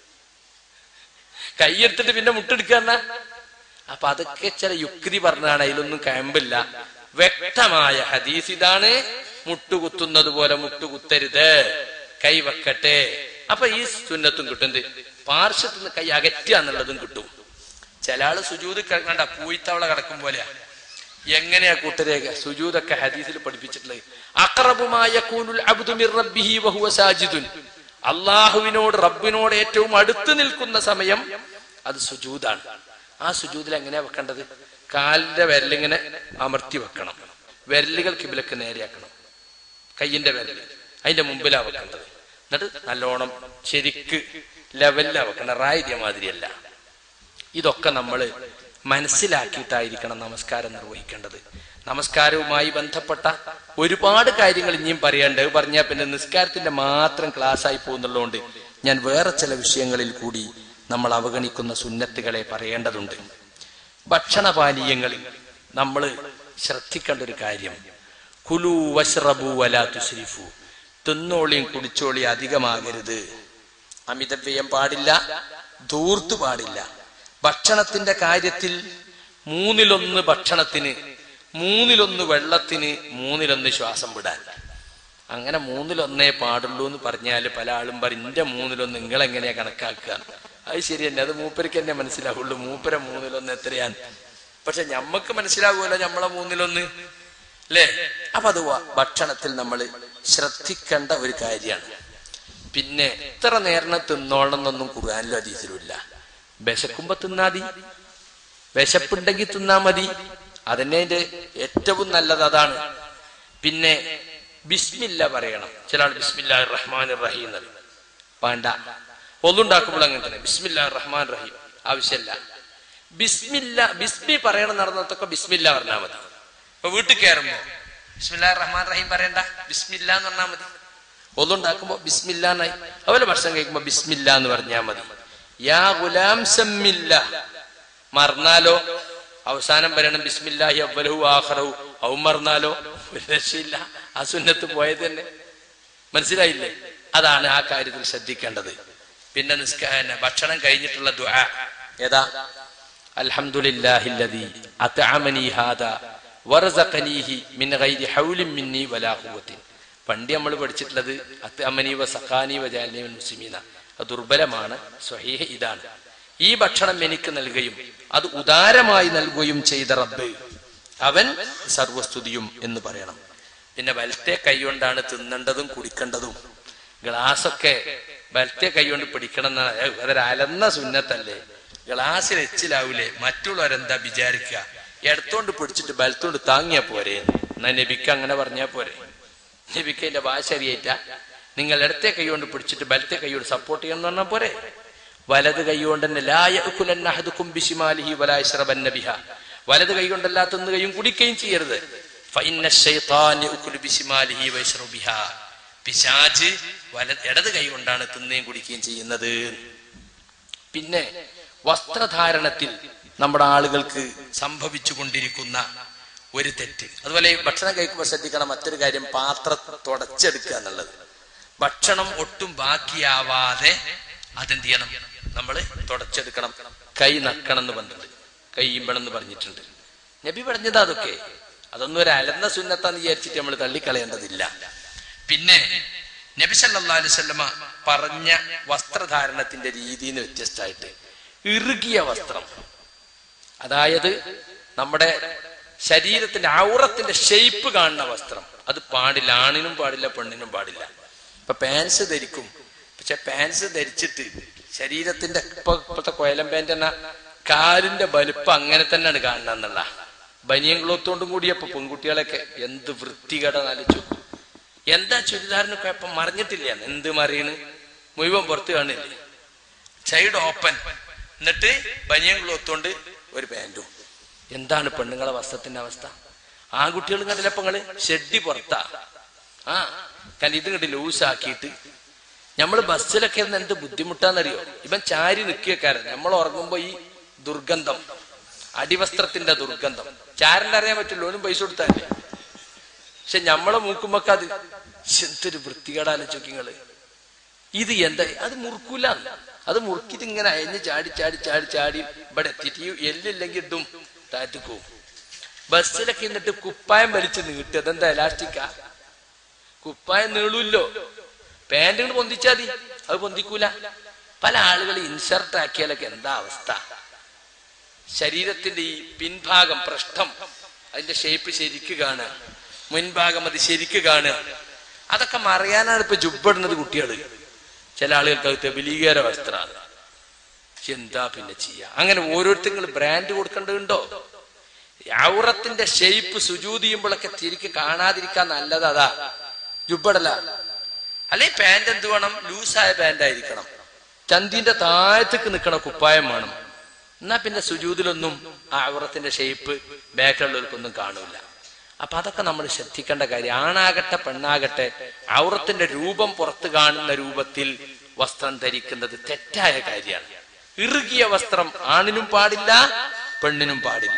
കൈയെടുത്തിട്ട് പിന്നെ മുട്ടെടുക്കുക എന്നാ അപ്പൊ അതൊക്കെ ചില യുക്തി പറഞ്ഞാണ് അതിലൊന്നും കയമ്പില്ല വ്യക്തമായ ഹദീസ് ഇതാണ് മുട്ടുകുത്തുന്നത് പോലെ മുട്ടുകുത്തരുത് കൈ വെക്കട്ടെ അപ്പൊ ഈ സുന്നത്തും കിട്ടും എന്ത് പാർശ്വത്തിൽ നിന്ന് കൈ അകറ്റുക എന്നുള്ളതും കിട്ടും ചില ആള് സുജൂത് കണ്ട പൂയിത്തവള കിടക്കും പോലെയാ എങ്ങനെയാ കൂട്ടരേഖ സുജൂദൊക്കെ ഹദീസിൽ പഠിപ്പിച്ചിട്ടുള്ളത് അക്രബുമായ കൂനുൽ അബ്ദു മിർ റബ്ബിഹി വഹുവ സാജിദുൻ അള്ളാഹുവിനോട് റബ്ബിനോട് ഏറ്റവും അടുത്ത് നിൽക്കുന്ന സമയം അത് സുജൂദാണ് ആ സുജൂദിൽ എങ്ങനെയാ വെക്കേണ്ടത് കാലിന്റെ വിരലിങ്ങനെ അമർത്തി വെക്കണം വിരലുകൾ കിബിലക്ക് നേരെയാക്കണം കയ്യിന്റെ വിരല് അതിന്റെ മുമ്പിലാ വെക്കേണ്ടത് എന്നിട്ട് നല്ലോണം ശരിക്ക് ലെവലിലാ വെക്കണം റായിദ്യ മാതിരിയല്ല ഇതൊക്കെ നമ്മൾ മനസ്സിലാക്കിയിട്ടായിരിക്കണം നമസ്കാരം നിർവഹിക്കേണ്ടത് നമസ്കാരവുമായി ബന്ധപ്പെട്ട ഒരുപാട് കാര്യങ്ങൾ ഇനിയും പറയേണ്ടത് പറഞ്ഞാൽ പിന്നെ നിസ്കാരത്തിന്റെ മാത്രം ക്ലാസ് ആയി പോകുന്നുള്ളതുകൊണ്ട് ഞാൻ വേറെ ചില വിഷയങ്ങളിൽ കൂടി നമ്മൾ അവഗണിക്കുന്ന സുന്നത്തുകളെ പറയേണ്ടതുണ്ട് ഭക്ഷണപാനീയങ്ങളിൽ നമ്മൾ ശ്രദ്ധിക്കേണ്ട ഒരു കാര്യം കുലു വഷ്റബു വലാ തുസ്രിഫു തിന്നോളിയും കുടിച്ചോളിയും അധികമാകരുത് അമിതവ്യയം പാടില്ല ധൂർത്ത് പാടില്ല ഭക്ഷണത്തിന്റെ കാര്യത്തിൽ മൂന്നിലൊന്ന് ഭക്ഷണത്തിന് മൂന്നിലൊന്ന് വെള്ളത്തിന് മൂന്നിലൊന്ന് ശ്വാസം വിടാൻ അങ്ങനെ മൂന്നിലൊന്നേ പാടുള്ളൂ എന്ന് പറഞ്ഞാൽ പല ആളും പറയും എന്റെ മൂന്നിലൊന്ന് നിങ്ങൾ എങ്ങനെയാ കണക്കാക്കുക അത് ശരി തന്നെ അത് മൂപ്പർക്ക് തന്നെ മനസ്സിലാവുള്ളൂ മൂപ്പര മൂന്നിലൊന്ന് എത്രയാണ് പക്ഷെ ഞമ്മക്ക് മനസ്സിലാകുമല്ലോ നമ്മളെ മൂന്നിലൊന്ന് അല്ലേ അപ്പൊ അത് വ- ഭക്ഷണത്തിൽ നമ്മൾ ശ്രദ്ധിക്കേണ്ട ഒരു കാര്യമാണ് പിന്നെ ഇത്ര നേരം തിന്നോളം എന്നൊന്നും ഖുർആാനിലും അതീതിലുമില്ല വിശക്കുമ്പോ തിന്നാതി വിശപ്പുണ്ടെങ്കിൽ തിന്നാ മതി അതന്നെ അതിന്റെ ഏറ്റവും നല്ലത് അതാണ് പിന്നെ ബിസ്മില്ല പറയണം ചില ആൾ ബിസ്മില്ലാ റഹ്മാൻ റഹീം എന്ന് പറയും വേണ്ട ഒന്നുണ്ടാക്കുമ്പോൾ അങ്ങനെ തന്നെ ബിസ്മില്ലാ റഹ്മാൻ റഹീം ആവശ്യമില്ല ബിസ്മില്ല ബിസ്മി പറയണം നടന്നതൊക്കെ ബിസ്മില്ല പറഞ്ഞാൽ മതി ഇപ്പൊ വീട്ടിൽ കയറുമ്പോ ബിസ്മില്ലാ റഹ്മാൻ റഹീം പറയണ്ട ബിസ്മില്ല എന്ന് പറഞ്ഞാൽ മതി ഒന്നുണ്ടാക്കുമ്പോ ബിസ്മില്ല എന്നായി അതുപോലെ ഭക്ഷണം കഴിക്കുമ്പോ ബിസ്മില്ല എന്ന് പറഞ്ഞാൽ മതി യാ ഗുലാം സമ്മില്ല മറന്നാലോ അവസാനം പറയണം ബിസ്മില്ലാഹി അവലഹു ആഹ്റഹു അവൻ മറന്നാലോ ഒരു രക്ഷയില്ല ആ സുന്നത്ത് പോയത് തന്നെ മനസ്സിലായില്ലേ അതാണ് ആ കാര്യത്തിൽ ശ്രദ്ധിക്കേണ്ടത് പിന്നെ നിസ്കാര ഭക്ഷണം കഴിഞ്ഞിട്ടുള്ള ദുആ ഏതാ അൽഹംദുലില്ലാഹില്ലദീ അത്അമനി ഹാദാ വറസഖനീഹി മിൻ ഗൈരി ഹൗലിൻ മിന്നി വലാ ഖുവത്തിൻ പണ്ട് നമ്മൾ പഠിച്ചിട്ടുള്ളത് അത്അമനി വ സഖാനി വ ജഅൽനി മിനൽ മുസ്ലിമീന അത് ദുർബലമാണ് സ്വഹീഹ് ഇതാണ് ഈ ഭക്ഷണം എനിക്ക് നൽകുകയും അത് ഉദാരമായി നൽകുകയും ചെയ്ത റബ്ബ് അവൻ സർവസ്തുതിയും എന്ന് പറയണം പിന്നെ വലത്തെ കൈകൊണ്ടാണ് തിന്നേണ്ടതും കുടിക്കേണ്ടതും ഗ്ലാസ്സൊക്കെ വലത്തെ കൈകൊണ്ട് പിടിക്കണം എന്നാണ് ഏ, അതൊരു അലന്ന സുന്നത്തല്ലേ ഗ്ലാസ്സിൽ എച്ചിലാവൂലേ മറ്റുള്ളവരെന്താ വിചാരിക്കുക എടുത്തോണ്ട് പിടിച്ചിട്ട് ബലത്തോണ്ട് താങ്ങിയാ പോരെ എന്നാ നബിക്ക് അങ്ങനെ പറഞ്ഞാ പോരെ നബിക്ക് അതിന്റെ ഭാഷ അറിയേറ്റ നിങ്ങൾ ഇടത്തെ കൈ കൊണ്ട് പിടിച്ചിട്ട് ബലത്തെ കൈയോട് സപ്പോർട്ട് ചെയ്യണം എന്ന് പറഞ്ഞാൽ പോരെ വലത് കൈ കൊണ്ട് തന്നെ ലായക്കും ബിഷിമാലിഹി വലാശ്രബന്ന ബിഹ വലത് കൈ കൊണ്ടല്ലാ തിന്ന് കൈയും കുടിക്കുകയും ചെയ്യരുത് ഫൈന്ന ശൈത്താൻ യഅ്കുലു ബിശിമാലിഹി വയശ്റബു ബിഹാ. പിശാച് വല ഇടത് കൈ കൊണ്ടാണ് തിന്നുകയും കുടിക്കുകയും ചെയ്യുന്നത് പിന്നെ വസ്ത്രധാരണത്തിൽ നമ്മുടെ ആളുകൾക്ക് സംഭവിച്ചു കൊണ്ടിരിക്കുന്ന ഒരു തെറ്റ് അതുപോലെ ഈ ഭക്ഷണം കഴിക്കുമ്പോൾ ശ്രദ്ധിക്കണം മറ്റൊരു കാര്യം പാത്രം തുടച്ചെടുക്കുക എന്നുള്ളത് ഭക്ഷണം ഒട്ടും ബാക്കിയാവാതെ അതെന്ത് ചെയ്യണം നമ്മൾ തുടച്ചെടുക്കണം കൈ നക്കണം എന്ന് പറഞ്ഞിട്ടുണ്ട് കൈ ഈമ്പണം എന്ന് പറഞ്ഞിട്ടുണ്ട് നബി പറഞ്ഞത് അതൊക്കെ അതൊന്നും ഒരു അലന്ന സുന്നത്താന്ന് വിചാരിച്ചിട്ട് നമ്മൾ തള്ളിക്കളയേണ്ടതില്ല പിന്നെ നബി സല്ലല്ലാഹു അലൈഹി വസല്ലമ പറഞ്ഞ വസ്ത്രധാരണത്തിന്റെ രീതിന്ന് വ്യത്യസ്തമായിട്ട് ഇറുകിയ വസ്ത്രം അതായത് നമ്മുടെ ശരീരത്തിന്റെ ഔറത്തിന്റെ ഷേപ്പ് കാണുന്ന വസ്ത്രം അത് പാടില്ല ആണിനും പാടില്ല പെണ്ണിനും പാടില്ല ഇപ്പൊ പാൻസ് ധരിക്കും പക്ഷെ പാൻസ് ധരിച്ചിട്ട് ശരീരത്തിന്റെ ഇപ്പൊ ഇപ്പോഴത്തെ കൊയലം പാൻറ് എന്ന കാലിന്റെ വലുപ്പം അങ്ങനെ തന്നെയാണ് കാണുക എന്നുള്ള ബനിയൻ ക്ലോത്തോണ്ടും കൂടിയപ്പോ പെൺകുട്ടികളൊക്കെ എന്ത് വൃത്തികേട നലിച്ചു എന്താ ചുരിദാറിന് കുഴപ്പം മറിഞ്ഞിട്ടില്ല എന്ത് മറിയണ് മുഴുവൻ പുറത്ത് കാണില്ലേ സൈഡ് ഓപ്പൺ എന്നിട്ട് ബനിയൻ ക്ലോത്തോണ്ട് ഒരു പാൻറ്റും എന്താണ് പെണ്ണുങ്ങളെ വസ്ത്രത്തിന്റെ അവസ്ഥ ആൺകുട്ടികൾ കണ്ടില്ലപ്പോ നിങ്ങള് ഷെഡി പുറത്താ ആ കാരണം ഇത് കണ്ട് ലൂസാക്കിയിട്ട് നമ്മൾ ബസ്സിലൊക്കെ ഇരുന്ന് എന്ത് ബുദ്ധിമുട്ടാന്നറിയോ ഇവൻ ചാരി നിൽക്കിയക്കാരൻ നമ്മൾ ഉറങ്ങുമ്പോ ഈ ദുർഗന്ധം അടിവസ്ത്രത്തിന്റെ ദുർഗന്ധം ചാരന്റെ അറിയാൻ പറ്റില്ല ഓനും പൈസ കൊടുത്താലേ പക്ഷെ നമ്മളെ മൂക്കുമ്പൊക്കെ അത് എന്തൊരു വൃത്തികേടാലോചിക്കും നിങ്ങള് ഇത് എന്താ അത് മുറുക്കൂല അത് മുറുക്കിട്ട് ഇങ്ങനെ അയഞ്ഞ് ചാടി ചാടി ചാടി ചാടി ഇവിടെ എത്തിയിട്ട് ഈ എല്ലില്ലെങ്കിൽ ഇടും താഴത്തേക്ക് പോകും ബസ്സിലൊക്കെ എന്നിട്ട് കുപ്പായം വലിച്ച് നീട്ടുക അതെന്താ എലാസ്റ്റിക്കാ കുപ്പായം നീളൂല്ലോ പാന്റ് കൊണ്ട് പൊന്തിച്ചാ മതി അത് പൊന്തിക്കൂല പല ആളുകൾ ഇൻസർട്ട് ആക്കിയാലൊക്കെ എന്താ അവസ്ഥ ശരീരത്തിന്റെ ഈ പിൻഭാഗം പൃഷ്ഠം അതിന്റെ ഷേപ്പ് ശരിക്ക് കാണുക മുൻഭാഗം അത് ശരിക്ക് കാണുക അതൊക്കെ മറിയാനാണ് ഇപ്പൊ ജുബിടുന്നത് കുട്ടികള് ചില ആളുകൾക്ക് അത് തെബിലീകര വസ്ത്രമാണ് എന്താ പിന്നെ ചെയ്യാ അങ്ങനെ ഓരോരുത്തരും ബ്രാൻഡ് കൊടുക്കേണ്ടതുണ്ടോ ഔറത്തിന്റെ ഷേപ്പ് സുജൂതി ചെയ്യുമ്പോഴൊക്കെ തിരിക്ക് കാണാതിരിക്കാൻ നല്ലത് അതാ ജുബടല അല്ലെ പാന്റ് എന്ത് വേണം ലൂസായ പാന്റ് ആയിരിക്കണം ചന്തിന്റെ താഴത്തേക്ക് നിൽക്കണ കുപ്പായം വേണം എന്നാ പിന്നെ സുജൂതിലൊന്നും ആ ഔറത്തിന്റെ ഷേപ്പ് ബാക്കിലുള്ളവർക്കൊന്നും കാണൂല അപ്പൊ അതൊക്കെ നമ്മൾ ശ്രദ്ധിക്കേണ്ട കാര്യം ആണാകട്ടെ പെണ്ണാകട്ടെ ഔറത്തിന്റെ രൂപം പുറത്ത് കാണുന്ന രൂപത്തിൽ വസ്ത്രം ധരിക്കുന്നത് തെറ്റായ കാര്യമാണ് ഇറുകിയ വസ്ത്രം ആണിനും പാടില്ല പെണ്ണിനും പാടില്ല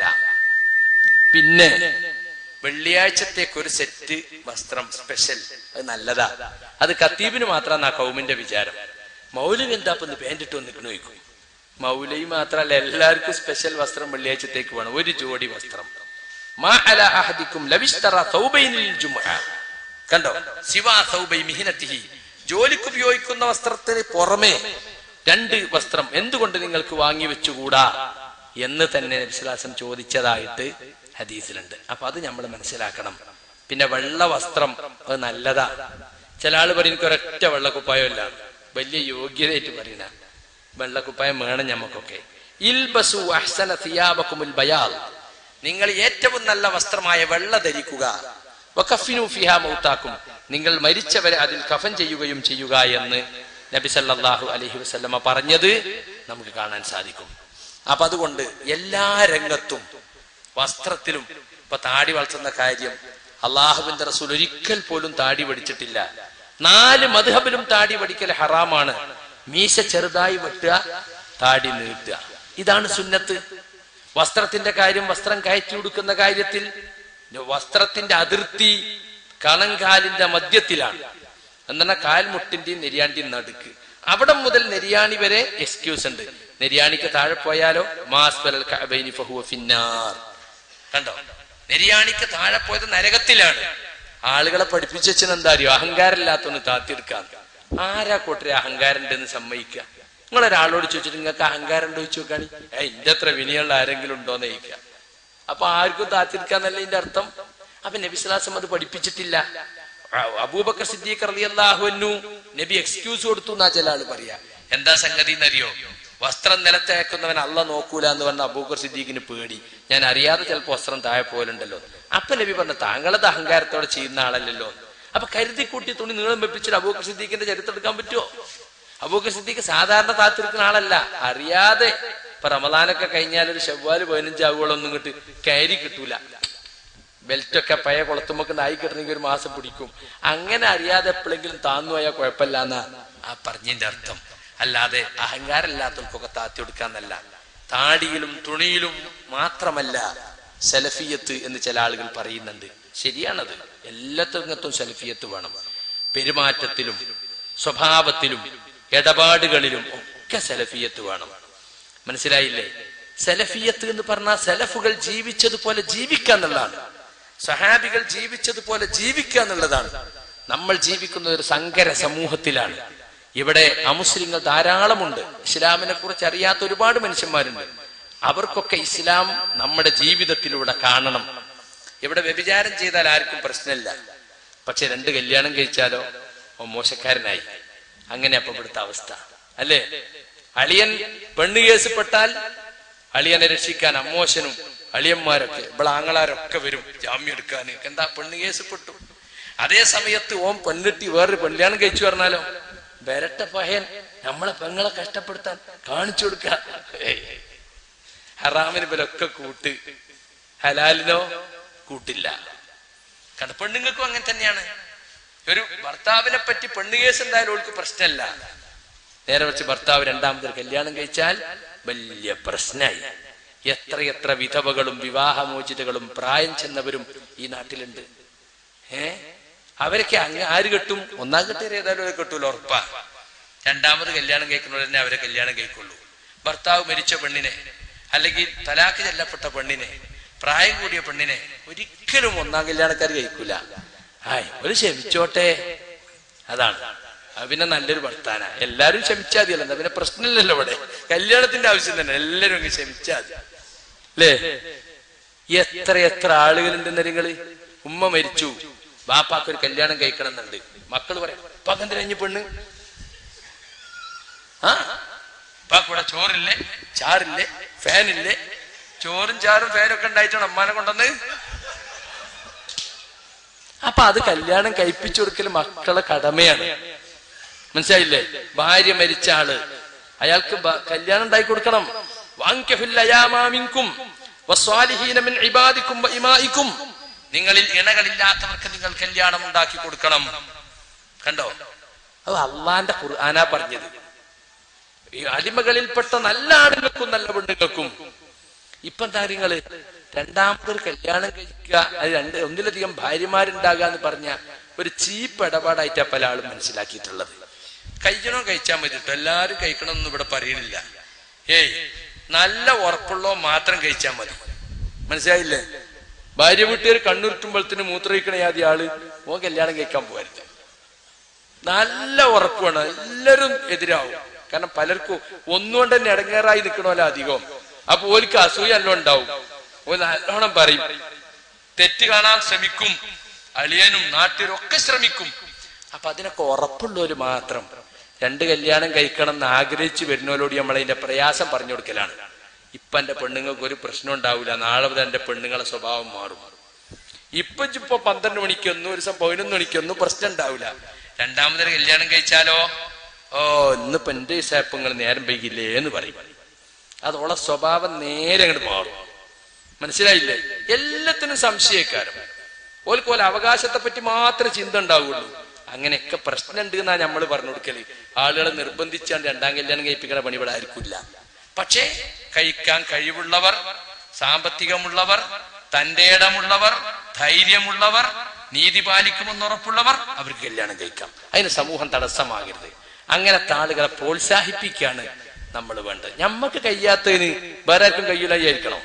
പിന്നെ വെള്ളിയാഴ്ചത്തേക്ക് ഒരു സെറ്റ് വസ്ത്രം സ്പെഷ്യൽ അത് നല്ലതാ അത് കത്തീബിന് മാത്രമാണ് ആ കൗമിന്റെ വിചാരം മൗലവി എന്താ ഇപ്പൊ പാൻറ് ഇട്ട് വന്നിക്കണു ചോദിക്കും മൗലവി മാത്രല്ല എല്ലാവർക്കും സ്പെഷ്യൽ വസ്ത്രം വെള്ളിയാഴ്ചത്തേക്ക് വേണം ഒരു ജോഡി വസ്ത്രം മാ അല അഹദിക്കും ലവിഷ്തറ സൗബൈനിൽ ജുമുഅ കണ്ടോ സിവാ സൗബൈ മിഹിനത്തിഹി ജോലിക്ക് ഉപയോഗിക്കുന്ന വസ്ത്രത്തിന് പുറമെ രണ്ട് വസ്ത്രം എന്തുകൊണ്ട് നിങ്ങൾക്ക് വാങ്ങി വെച്ചുകൂടാ എന്ന് തന്നെ വിശ്വാസം ചോദിച്ചതായിട്ട് ഹദീസിലുണ്ട് അപ്പൊ അത് നമ്മൾ മനസ്സിലാക്കണം പിന്നെ വെള്ള വസ്ത്രം അത് നല്ലതാ ചില ആള് പറയും എനിക്ക് ഒരൊറ്റ വെള്ളക്കുപ്പായമല്ല വലിയ യോഗ്യതയായിട്ട് പറയുന്ന വെള്ളക്കുപ്പായം വേണം ഞമ്മക്കൊക്കെ ഇൽബസു അഹ്സന സിയാബക്കുമുൽ ബയാൽ നിങ്ങൾ ഏറ്റവും നല്ല വസ്ത്രമായ വെള്ള ധരിക്കുക വഖഫിനു ഫിഹാ മൗത്താക്കും നിങ്ങൾ മരിച്ചവരെ അതിൽ കഫൻ ചെയ്യുകയും ചെയ്യുക എന്ന് നബി സല്ലല്ലാഹു അലൈഹി വസല്ലമ പറഞ്ഞത് നമുക്ക് കാണാൻ സാധിക്കും അപ്പൊ അതുകൊണ്ട് എല്ലാ രംഗത്തും വസ്ത്രത്തിലും ഇപ്പൊ താടി വളർത്തുന്ന കാര്യം അള്ളാഹുവിന്റെ റസൂൽ ഒരിക്കൽ പോലും താടി പഠിച്ചിട്ടില്ല നാല് മധുഹബിലും താടി പഠിക്കൽ ഹറാമാണ് മീശ ചെറുതായി വെട്ടുക താടി നീട്ടുക ഇതാണ് സുന്നത്ത് വസ്ത്രത്തിന്റെ കാര്യം വസ്ത്രം കയറ്റി കൊടുക്കുന്ന കാര്യത്തിൽ വസ്ത്രത്തിന്റെ അതിർത്തി കണങ്കാലിന്റെ മധ്യത്തിലാണ് എന്നാൽ കാൽമുട്ടിന്റെയും നെരിയാണ്ടിയും നടുക്ക് അവിടെ മുതൽ നെരിയാണി വരെ എക്സ്ക്യൂസ് ഉണ്ട് നെരിയാണിക്ക് താഴെ പോയാലോ മാസ്ബലൽ കഅബൈനി ഫഹുവ ഫിന്നാർ കണ്ടോ നെരിയാണിക്ക് താഴെ പോയത് നരകത്തിലാണ് ആളുകളെ പഠിപ്പിച്ചു വെച്ചത് എന്താ അറിയോ അഹങ്കാരമില്ലാത്തൊന്ന് താത്തിയെടുക്കാൻ ആരാ കൂട്ടരെ അഹങ്കാരം ഉണ്ടെന്ന് സമ്മതിക്കുക നിങ്ങൾ ഒരാളോട് ചോദിച്ചിട്ട് നിങ്ങൾക്ക് അഹങ്കാരം ഉണ്ടോ ചോദിച്ചു നോക്കാണി ഏ ഇന്റെ അത്ര വിനിയുള്ള ആരെങ്കിലും ഉണ്ടോന്ന് ചോദിക്കുക അപ്പൊ ആർക്കും താത്തിരിക്കാന്നല്ല ഇതിന്റെ അർത്ഥം അപ്പൊ നബിസ്ലാസം അത് പഠിപ്പിച്ചിട്ടില്ല അബൂബക്കർ സിദ്ദീഖ് റളിയല്ലാഹുവിനു നബി എക്സ്ക്യൂസ് കൊടുത്തു എന്നാ ചില ആള് പറയാ എന്താ സംഗതി എന്നറിയോ വസ്ത്രം നിലത്തേക്കുന്നവൻ അല്ല നോക്കൂല എന്ന് പറഞ്ഞ അബൂബക്കർ സിദ്ദീഖിന് പേടി ഞാൻ അറിയാതെ ചിലപ്പോ വസ്ത്രം താഴെ പോലുണ്ടല്ലോ അപ്പൊ നബി പറഞ്ഞു താങ്കളത് അഹങ്കാരത്തോടെ ചെയ്യുന്ന ആളല്ലല്ലോ അപ്പൊ കരുതി കൂട്ടി തുണി നീളം വെപ്പിച്ചിട്ട് അബൂബക്കർ സിദ്ദീഖിന്റെ ചരിത്രം എടുക്കാൻ പറ്റുമോ അബൂബക്കർ സിദ്ദീഖ് സാധാരണ താത്തിരിക്കുന്ന ആളല്ല അറിയാതെ ഇപ്പൊ റമദാനൊക്കെ കഴിഞ്ഞാൽ ഒരു ഷവ്വാല് പതിനഞ്ചാവുകളൊന്നും ഇങ്ങോട്ട് കയറി കിട്ടൂല ബെൽറ്റൊക്കെ പഴയ കുളത്തുമ്പൊക്കെ നായി കിട്ടണമെങ്കിൽ ഒരു മാസം പിടിക്കും അങ്ങനെ അറിയാതെ എപ്പോഴെങ്കിലും താന്നു പോയാൽ കുഴപ്പമില്ല എന്നാ ആ പറഞ്ഞതിന്റെ അർത്ഥം അല്ലാതെ അഹങ്കാരമില്ലാത്തവർക്കൊക്കെ താത്തി കൊടുക്കാന്നല്ല താടിയിലും തുണിയിലും മാത്രമല്ല സലഫിയത്ത് എന്ന് ചില ആളുകൾ പറയുന്നുണ്ട് ശരിയാണത് എല്ലാ രംഗത്തും സലഫിയത്ത് വേണം പെരുമാറ്റത്തിലും സ്വഭാവത്തിലും ഇടപാടുകളിലും ഒക്കെ സലഫിയത്ത് വേണം മനസ്സിലായില്ലേ സലഫിയത്ത് എന്ന് പറഞ്ഞാൽ സലഫുകൾ ജീവിച്ചതുപോലെ ജീവിക്കുക എന്നുള്ളതാണ് സഹാബികൾ ജീവിച്ചതുപോലെ ജീവിക്കുക എന്നുള്ളതാണ് നമ്മൾ ജീവിക്കുന്ന ഒരു സങ്കര സമൂഹത്തിലാണ് ഇവിടെ അമുസ്ലിങ്ങൾ ധാരാളമുണ്ട് ഇസ്ലാമിനെ കുറിച്ച് അറിയാത്ത ഒരുപാട് മനുഷ്യന്മാരുണ്ട് അവർക്കൊക്കെ ഇസ്ലാം നമ്മുടെ ജീവിതത്തിലൂടെ കാണണം ഇവിടെ വ്യഭിചാരം ചെയ്താൽ ആർക്കും പ്രശ്നമില്ല പക്ഷെ രണ്ട് കല്യാണം കഴിച്ചാലോ ഓ മോശക്കാരനായി അങ്ങനെ അപ്പൊ ഇവിടുത്തെ അവസ്ഥ അല്ലേ അളിയൻ പെണ്ണ് കേസിപ്പെട്ടാൽ അളിയനെ രക്ഷിക്കാൻ അമ്മോശനും അളിയന്മാരൊക്കെ ഇവിടെ ആങ്ങളാരൊക്കെ വരും ജാമ്യം എടുക്കാൻ എന്താ പെണ്ണ് കേസിപ്പെട്ടു അതേ സമയത്ത് ഓൻ പെണ്ണിട്ടി വേറൊരു കല്യാണം കഴിച്ചു പറഞ്ഞാലോ വരട്ട പഹയൻ നമ്മളെ പെങ്ങളെ കഷ്ടപ്പെടുത്താൻ കാണിച്ചു കൊടുക്ക ഹറാമിന് ഇവരൊക്കെ കൂട്ട് ഹലാലിനോ കൂട്ടില്ല കാരണം പെണ്ണുങ്ങൾക്കും അങ്ങനെ തന്നെയാണ് ഒരു ഭർത്താവിനെ പറ്റി പെണ്ണ് കേസ് എന്തായാലും ഓൾക്ക് പ്രശ്നമല്ല നേരെ വെച്ച് ഭർത്താവ് രണ്ടാമതൊരു കല്യാണം കഴിച്ചാൽ വലിയ പ്രശ്നമായി എത്ര എത്ര വിധവകളും വിവാഹമോചിതകളും പ്രായം ചെന്നവരും ഈ നാട്ടിലുണ്ട് ഏ അവരൊക്കെ അങ്ങ് ആര് കെട്ടും ഒന്നാം കെട്ടിയ ഏതായാലും അവരെ കെട്ടൂല ഉറപ്പാ രണ്ടാമത് കല്യാണം കഴിക്കുന്നവർ തന്നെ അവരെ കല്യാണം കഴിക്കുള്ളൂ ഭർത്താവ് മരിച്ച പെണ്ണിനെ അല്ലെങ്കിൽ തലാക്ക് ചെല്ലപ്പെട്ട പെണ്ണിനെ പ്രായം കൂടിയ പെണ്ണിനെ ഒരിക്കലും ഒന്നാം കല്യാണക്കാർ കഴിക്കൂല ആയ് ഒരു ക്ഷമിച്ചോട്ടെ അതാണ് അത് പിന്നെ നല്ലൊരു ഭർത്താന എല്ലാരും ക്ഷമിച്ചാൽ മതിയല്ലോ എന്നാ പിന്നെ പ്രശ്നമില്ലല്ലോ ഇവിടെ കല്യാണത്തിന്റെ ആവശ്യം തന്നെ എല്ലാരും അങ്ങ് ക്ഷമിച്ചാൽ മതി അല്ലേ എത്ര എത്ര ആളുകളുണ്ട് നിങ്ങള് ഉമ്മ മരിച്ചു ബാപ്പാക്ക് ഒരു കല്യാണം കഴിക്കണം എന്നുണ്ട് മക്കള് പറയാം പകന്തിരഞ്ഞ് പെണ്ണ് ആ ഉപ്പാക്ക് ഇവിടെ ചോറില്ലേ ചാറില്ലേ ഫാനില്ലേ ചോറും ചാറും ഫാനും ഒക്കെ ഉണ്ടായിട്ടാണ് അമ്മാനെ കൊണ്ടുവന്ന് അപ്പൊ അത് കല്യാണം കഴിപ്പിച്ചു കൊടുക്കൽ മക്കളെ കടമയാണ് മനസ്സിലായില്ലേ ഭാര്യ മരിച്ച ആള് അയാൾക്ക് ബ- കല്യാണം ഉണ്ടായി കൊടുക്കണം വാങ്ക്യഫിൽ അയാമാമിൻകും വസ്വാലിഹീന മിൻ ഇബാദിക്കും വഇമാഇക്കും. നിങ്ങളിൽ ഇണകളില്ലാത്തവർക്ക് നിങ്ങൾ കല്യാണം ഉണ്ടാക്കി കൊടുക്കണം കണ്ടോ അത് അള്ളാന്റെ ഖുർആനാ പറഞ്ഞത് ഈ അടിമകളിൽപ്പെട്ട നല്ല ആണുങ്ങൾക്കും നല്ല പെണ്ണുങ്ങൾക്കും ഇപ്പൊ എന്താ നിങ്ങള് രണ്ടാമതൊരു കല്യാണം കഴിക്കുക അത് രണ്ട് ഒന്നിലധികം ഭാര്യമാരുണ്ടാകുക എന്ന് പറഞ്ഞ ഒരു ചീപ്പ് ഇടപാടായിട്ടാ പല ആളും മനസ്സിലാക്കിയിട്ടുള്ളത് കഴിക്കണോ കഴിച്ചാൽ മതി കേട്ടോ എല്ലാരും കഴിക്കണമെന്ന് ഇവിടെ പറയുന്നില്ല ഏയ് നല്ല ഉറപ്പുള്ളോ മാത്രം കഴിച്ചാൽ മതി മനസ്സിലായില്ലേ ഭാര്യ വീട്ടുകാർ കണ്ണുരുട്ടുമ്പോഴത്തിന് മൂത്രയിക്കണ ആദ്യ ആള് ഓൻ കല്യാണം കഴിക്കാൻ പോകരുത് നല്ല ഉറപ്പാണ് എല്ലാവരും എതിരാവും കാരണം പലർക്കും ഒന്നുകൊണ്ട് തന്നെ ഇടങ്ങേറായി നിൽക്കണമല്ലോ അധികം അപ്പൊ ഓലിക്ക് അസൂയ എല്ലാം ഉണ്ടാവും ഓല് നല്ലോണം പറയും തെറ്റ് കാണാൻ ശ്രമിക്കും അളിയനും നാട്ടിലും ഒക്കെ ശ്രമിക്കും അപ്പൊ അതിനൊക്കെ ഉറപ്പുള്ളവര് മാത്രം രണ്ട് കല്യാണം കഴിക്കണം എന്ന് ആഗ്രഹിച്ചു വരുന്നവരോട് നമ്മൾ അതിന്റെ പ്രയാസം പറഞ്ഞു കൊടുക്കലാണ് ഇപ്പൊ എന്റെ പെണ്ണുങ്ങൾക്ക് ഒരു പ്രശ്നം ഉണ്ടാവില്ല നാളെ മുതൽ എന്റെ പെണ്ണുങ്ങളെ സ്വഭാവം മാറും ഇപ്പൊ ഇപ്പൊ പന്ത്രണ്ട് മണിക്കൊന്നും ഒരു ദിവസം പതിനൊന്ന് മണിക്കൊന്നും പ്രശ്നം ഉണ്ടാവില്ല രണ്ടാമതൊരു കല്യാണം കഴിച്ചാലോ ഓ ഇന്നിപ്പോ എന്റെ സാപ്പങ്ങൾ നേരം വൈകില്ലേ എന്ന് പറയും അതോളെ സ്വഭാവം നേരെ അങ്ങോട്ട് മാറും മനസ്സിലായില്ലേ എല്ലാത്തിനും സംശയക്കാരം ഓൽക്ക് പോലെ അവകാശത്തെ പറ്റി മാത്രമേ ചിന്ത ഉണ്ടാവുള്ളൂ അങ്ങനെയൊക്കെ പ്രശ്നമുണ്ട് എന്നാ നമ്മൾ പറഞ്ഞു കൊടുക്കല് ആളുകളെ നിർബന്ധിച്ചാണ്ട് രണ്ടാം കല്യാണം കഴിപ്പിക്കണ പണി ഇവിടെ ആയിരിക്കില്ല പക്ഷേ കഴിക്കാൻ കഴിവുള്ളവർ സാമ്പത്തികമുള്ളവർ തന്റെ ഇടമുള്ളവർ ധൈര്യമുള്ളവർ നീതി പാലിക്കുമെന്ന് ഉറപ്പുള്ളവർ അവർക്ക് കല്യാണം കഴിക്കാം അതിന് സമൂഹം തടസ്സമാകരുത് അങ്ങനത്തെ ആളുകളെ പ്രോത്സാഹിപ്പിക്കാണ് നമ്മൾ വേണ്ടത് ഞമ്മക്ക് കഴിയാത്തതിന് വേറെ ആർക്കും കഴിയൂലായിരിക്കണം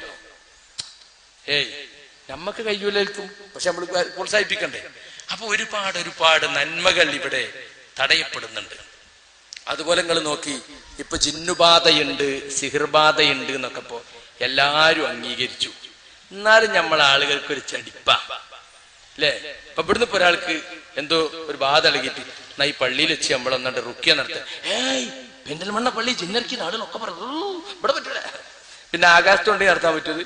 ഏയ് നമ്മക്ക് കഴിയൂലായിരിക്കും പക്ഷെ നമ്മൾ പ്രോത്സാഹിപ്പിക്കണ്ടേ അപ്പൊ ഒരുപാട് ഒരുപാട് നന്മകൾ ഇവിടെ തടയപ്പെടുന്നുണ്ട് അതുപോലെ നിങ്ങൾ നോക്കി ഇപ്പൊ ജിന്നുബാധയുണ്ട് സിഹിർബാധയുണ്ട് എന്നൊക്കെ ഇപ്പോ എല്ലാരും അംഗീകരിച്ചു എന്നാലും നമ്മളെ ആളുകൾക്ക് ഒരു ചടിപ്പ അല്ലേ ഇപ്പൊ ഇവിടുന്ന് ഇപ്പൊ ഒരാൾക്ക് എന്തോ ഒരു ബാധ ഇളകിയിട്ട് എന്നാ ഈ പള്ളിയിൽ വെച്ച് നമ്മളൊന്നാണ്ട് റുക്കിയ നടത്തുക ഏയ് പെരിന്തൽമണ്ണ പള്ളി ജിന്നറിക്കുന്ന ആളുകളൊക്കെ പറഞ്ഞു ഇവിടെ പറ്റൂല പിന്നെ ആകാശത്തുണ്ടെങ്കിൽ നടത്താൻ പറ്റൂത്